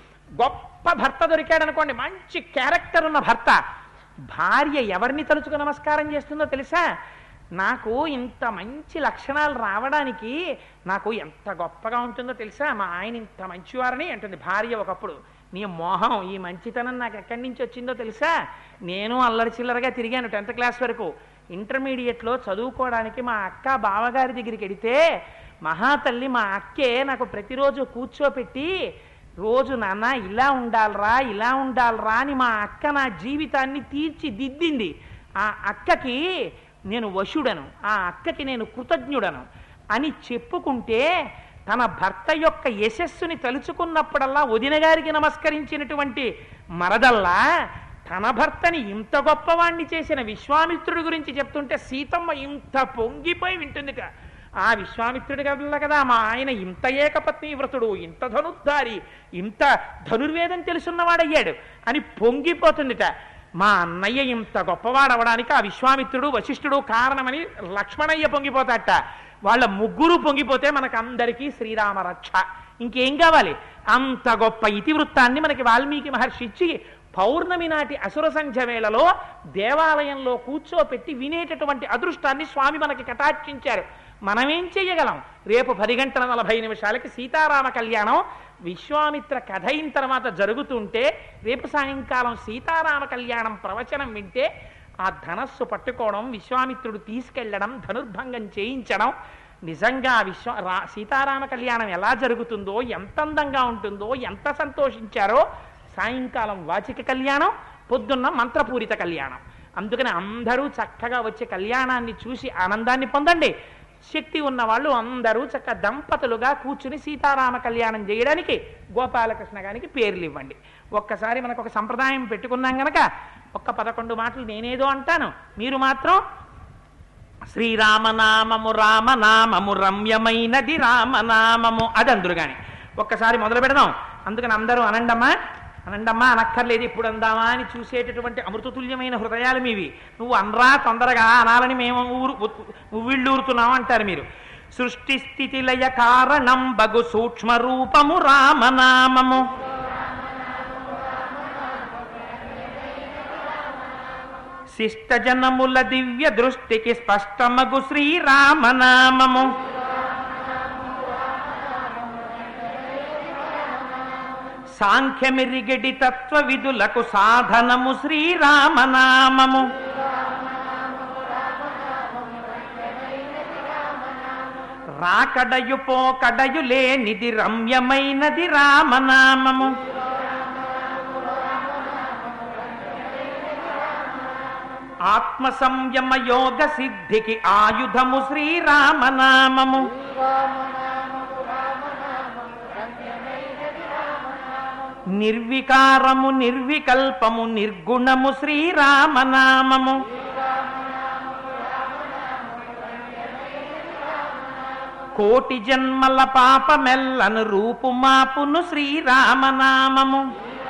S1: గొప్ప భర్త దొరికాడనుకోండి మంచి క్యారెక్టర్ ఉన్న భర్త భార్య ఎవరిని తలుచుకు నమస్కారం చేస్తుందో తెలుసా నాకు ఇంత మంచి లక్షణాలు రావడానికి నాకు ఎంత గొప్పగా ఉంటుందో తెలుసా మా ఆయన ఇంత మంచివారని అంటుంది భార్య ఒకప్పుడు నీ మోహం ఈ మంచితనం నాకు ఎక్కడి నుంచి వచ్చిందో తెలుసా నేను అల్లరి చిల్లరగా తిరిగాను టెన్త్ క్లాస్ వరకు ఇంటర్మీడియట్లో చదువుకోవడానికి మా అక్క బావగారి దగ్గరికి వెడితే మహాతల్లి మా అక్కే నాకు ప్రతిరోజు కూర్చోపెట్టి రోజు నాన్న ఇలా ఉండాలరా ఇలా ఉండాలరా అని మా అక్క నా జీవితాన్ని తీర్చిదిద్దింది ఆ అక్కకి నేను వశుడను ఆ అక్కకి నేను కృతజ్ఞుడను అని చెప్పుకుంటే తన భర్త యొక్క యశస్సుని తలుచుకున్నప్పుడల్లా వదిన గారికి నమస్కరించినటువంటి మరదల్లా తన భర్తని ఇంత గొప్పవాణ్ణి చేసిన విశ్వామిత్రుడి గురించి చెప్తుంటే సీతమ్మ ఇంత పొంగిపోయి వింటుందిట ఆ విశ్వామిత్రుడి వల్ల కదా మా ఆయన ఇంత ఏకపత్ని వ్రతుడు ఇంత ధనుర్ధారి ఇంత ధనుర్వేదం తెలుసున్నవాడయ్యాడు అని పొంగిపోతుందిట మా అన్నయ్య ఇంత గొప్పవాడవడానికి ఆ విశ్వామిత్రుడు వశిష్ఠుడు కారణమని లక్ష్మణయ్య పొంగిపోతాట వాళ్ళ ముగ్గురు పొంగిపోతే మనకు అందరికీ శ్రీరామ రక్ష ఇంకేం కావాలి అంత గొప్ప ఇతివృత్తాన్ని మనకి వాల్మీకి మహర్షి ఇచ్చి పౌర్ణమి నాటి అసుర సంధ్య వేళలో దేవాలయంలో కూర్చోపెట్టి వినేటటువంటి అదృష్టాన్ని స్వామి మనకి కటాక్షించారు మనమేం చెయ్యగలం రేపు పది గంటల నలభై నిమిషాలకి సీతారామ కళ్యాణం విశ్వామిత్ర కథ అయిన తర్వాత జరుగుతుంటే రేపు సాయంకాలం సీతారామ కళ్యాణం ప్రవచనం వింటే ఆ ధనస్సు పట్టుకోవడం విశ్వామిత్రుడు తీసుకెళ్లడం ధనుర్భంగం చేయించడం నిజంగా విశ్వ రా సీతారామ కళ్యాణం ఎలా జరుగుతుందో ఎంత అందంగా ఉంటుందో ఎంత సంతోషించారో సాయంకాలం వాచిక కళ్యాణం పొద్దున్న మంత్రపూరిత కళ్యాణం అందుకని అందరూ చక్కగా వచ్చే కళ్యాణాన్ని చూసి ఆనందాన్ని పొందండి శక్తి ఉన్న వాళ్ళు అందరూ చక్క దంపతులుగా కూర్చుని సీతారామ కళ్యాణం చేయడానికి గోపాలకృష్ణ గారికి పేర్లు ఇవ్వండి ఒక్కసారి మనకు ఒక సంప్రదాయం పెట్టుకున్నాం గనక ఒక్క పదకొండు మాటలు నేనేదో అంటాను మీరు మాత్రం శ్రీరామనామము రామనామము రమ్యమైనది రామనామము అది అందరు కానీ ఒక్కసారి మొదలు పెడదాం అందుకని అందరూ అనండమ్మా అనండమ్మా అనక్కర్లేదు ఇప్పుడు అందామా అని చూసేటటువంటి అమృతతుల్యమైన హృదయాలు మీవి నువ్వు అనరా తొందరగా అనాలని మేము ఊరు ఉవ్విళ్ళూరుతున్నాం అంటారు మీరు సృష్టి స్థితి లయ కారణం బగు సూక్ష్మ రూపము రామనామము శిష్టజనముల దివ్య దృష్టికి స్పష్టమగు శ్రీరామనామము సాంఖ్యమిరిగడి తత్వ విధులకు సాధనము శ్రీరామనామము రాకడయు పోకడయు లేనిది రమ్యమైనది రామనామము ఆత్మ సంయమ యోగ సిద్ధికి ఆయుధము శ్రీరామనామము నిర్వికారము నిర్వికల్పము నిర్గుణము శ్రీరామనామము కోటి జన్మల పాపమెల్లను రూపుమాపును శ్రీరామనామము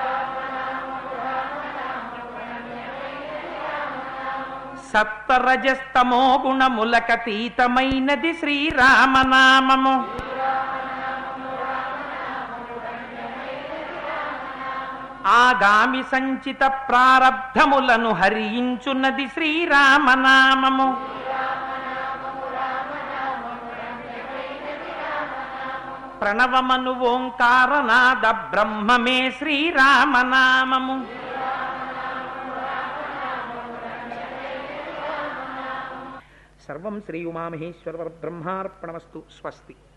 S1: సప్తరజస్తమో గుణములకతీతమైనది శ్రీరామనామము ఆగామి సంచిత ప్రారబ్ధములను హరించున్నది శ్రీరామనామము ప్రణవమను ఓంకారనాద బ్రహ్మమే శ్రీరామనామము సర్వం శ్రీ ఉమామహేశ్వర బ్రహ్మార్పణమస్తు స్వస్తి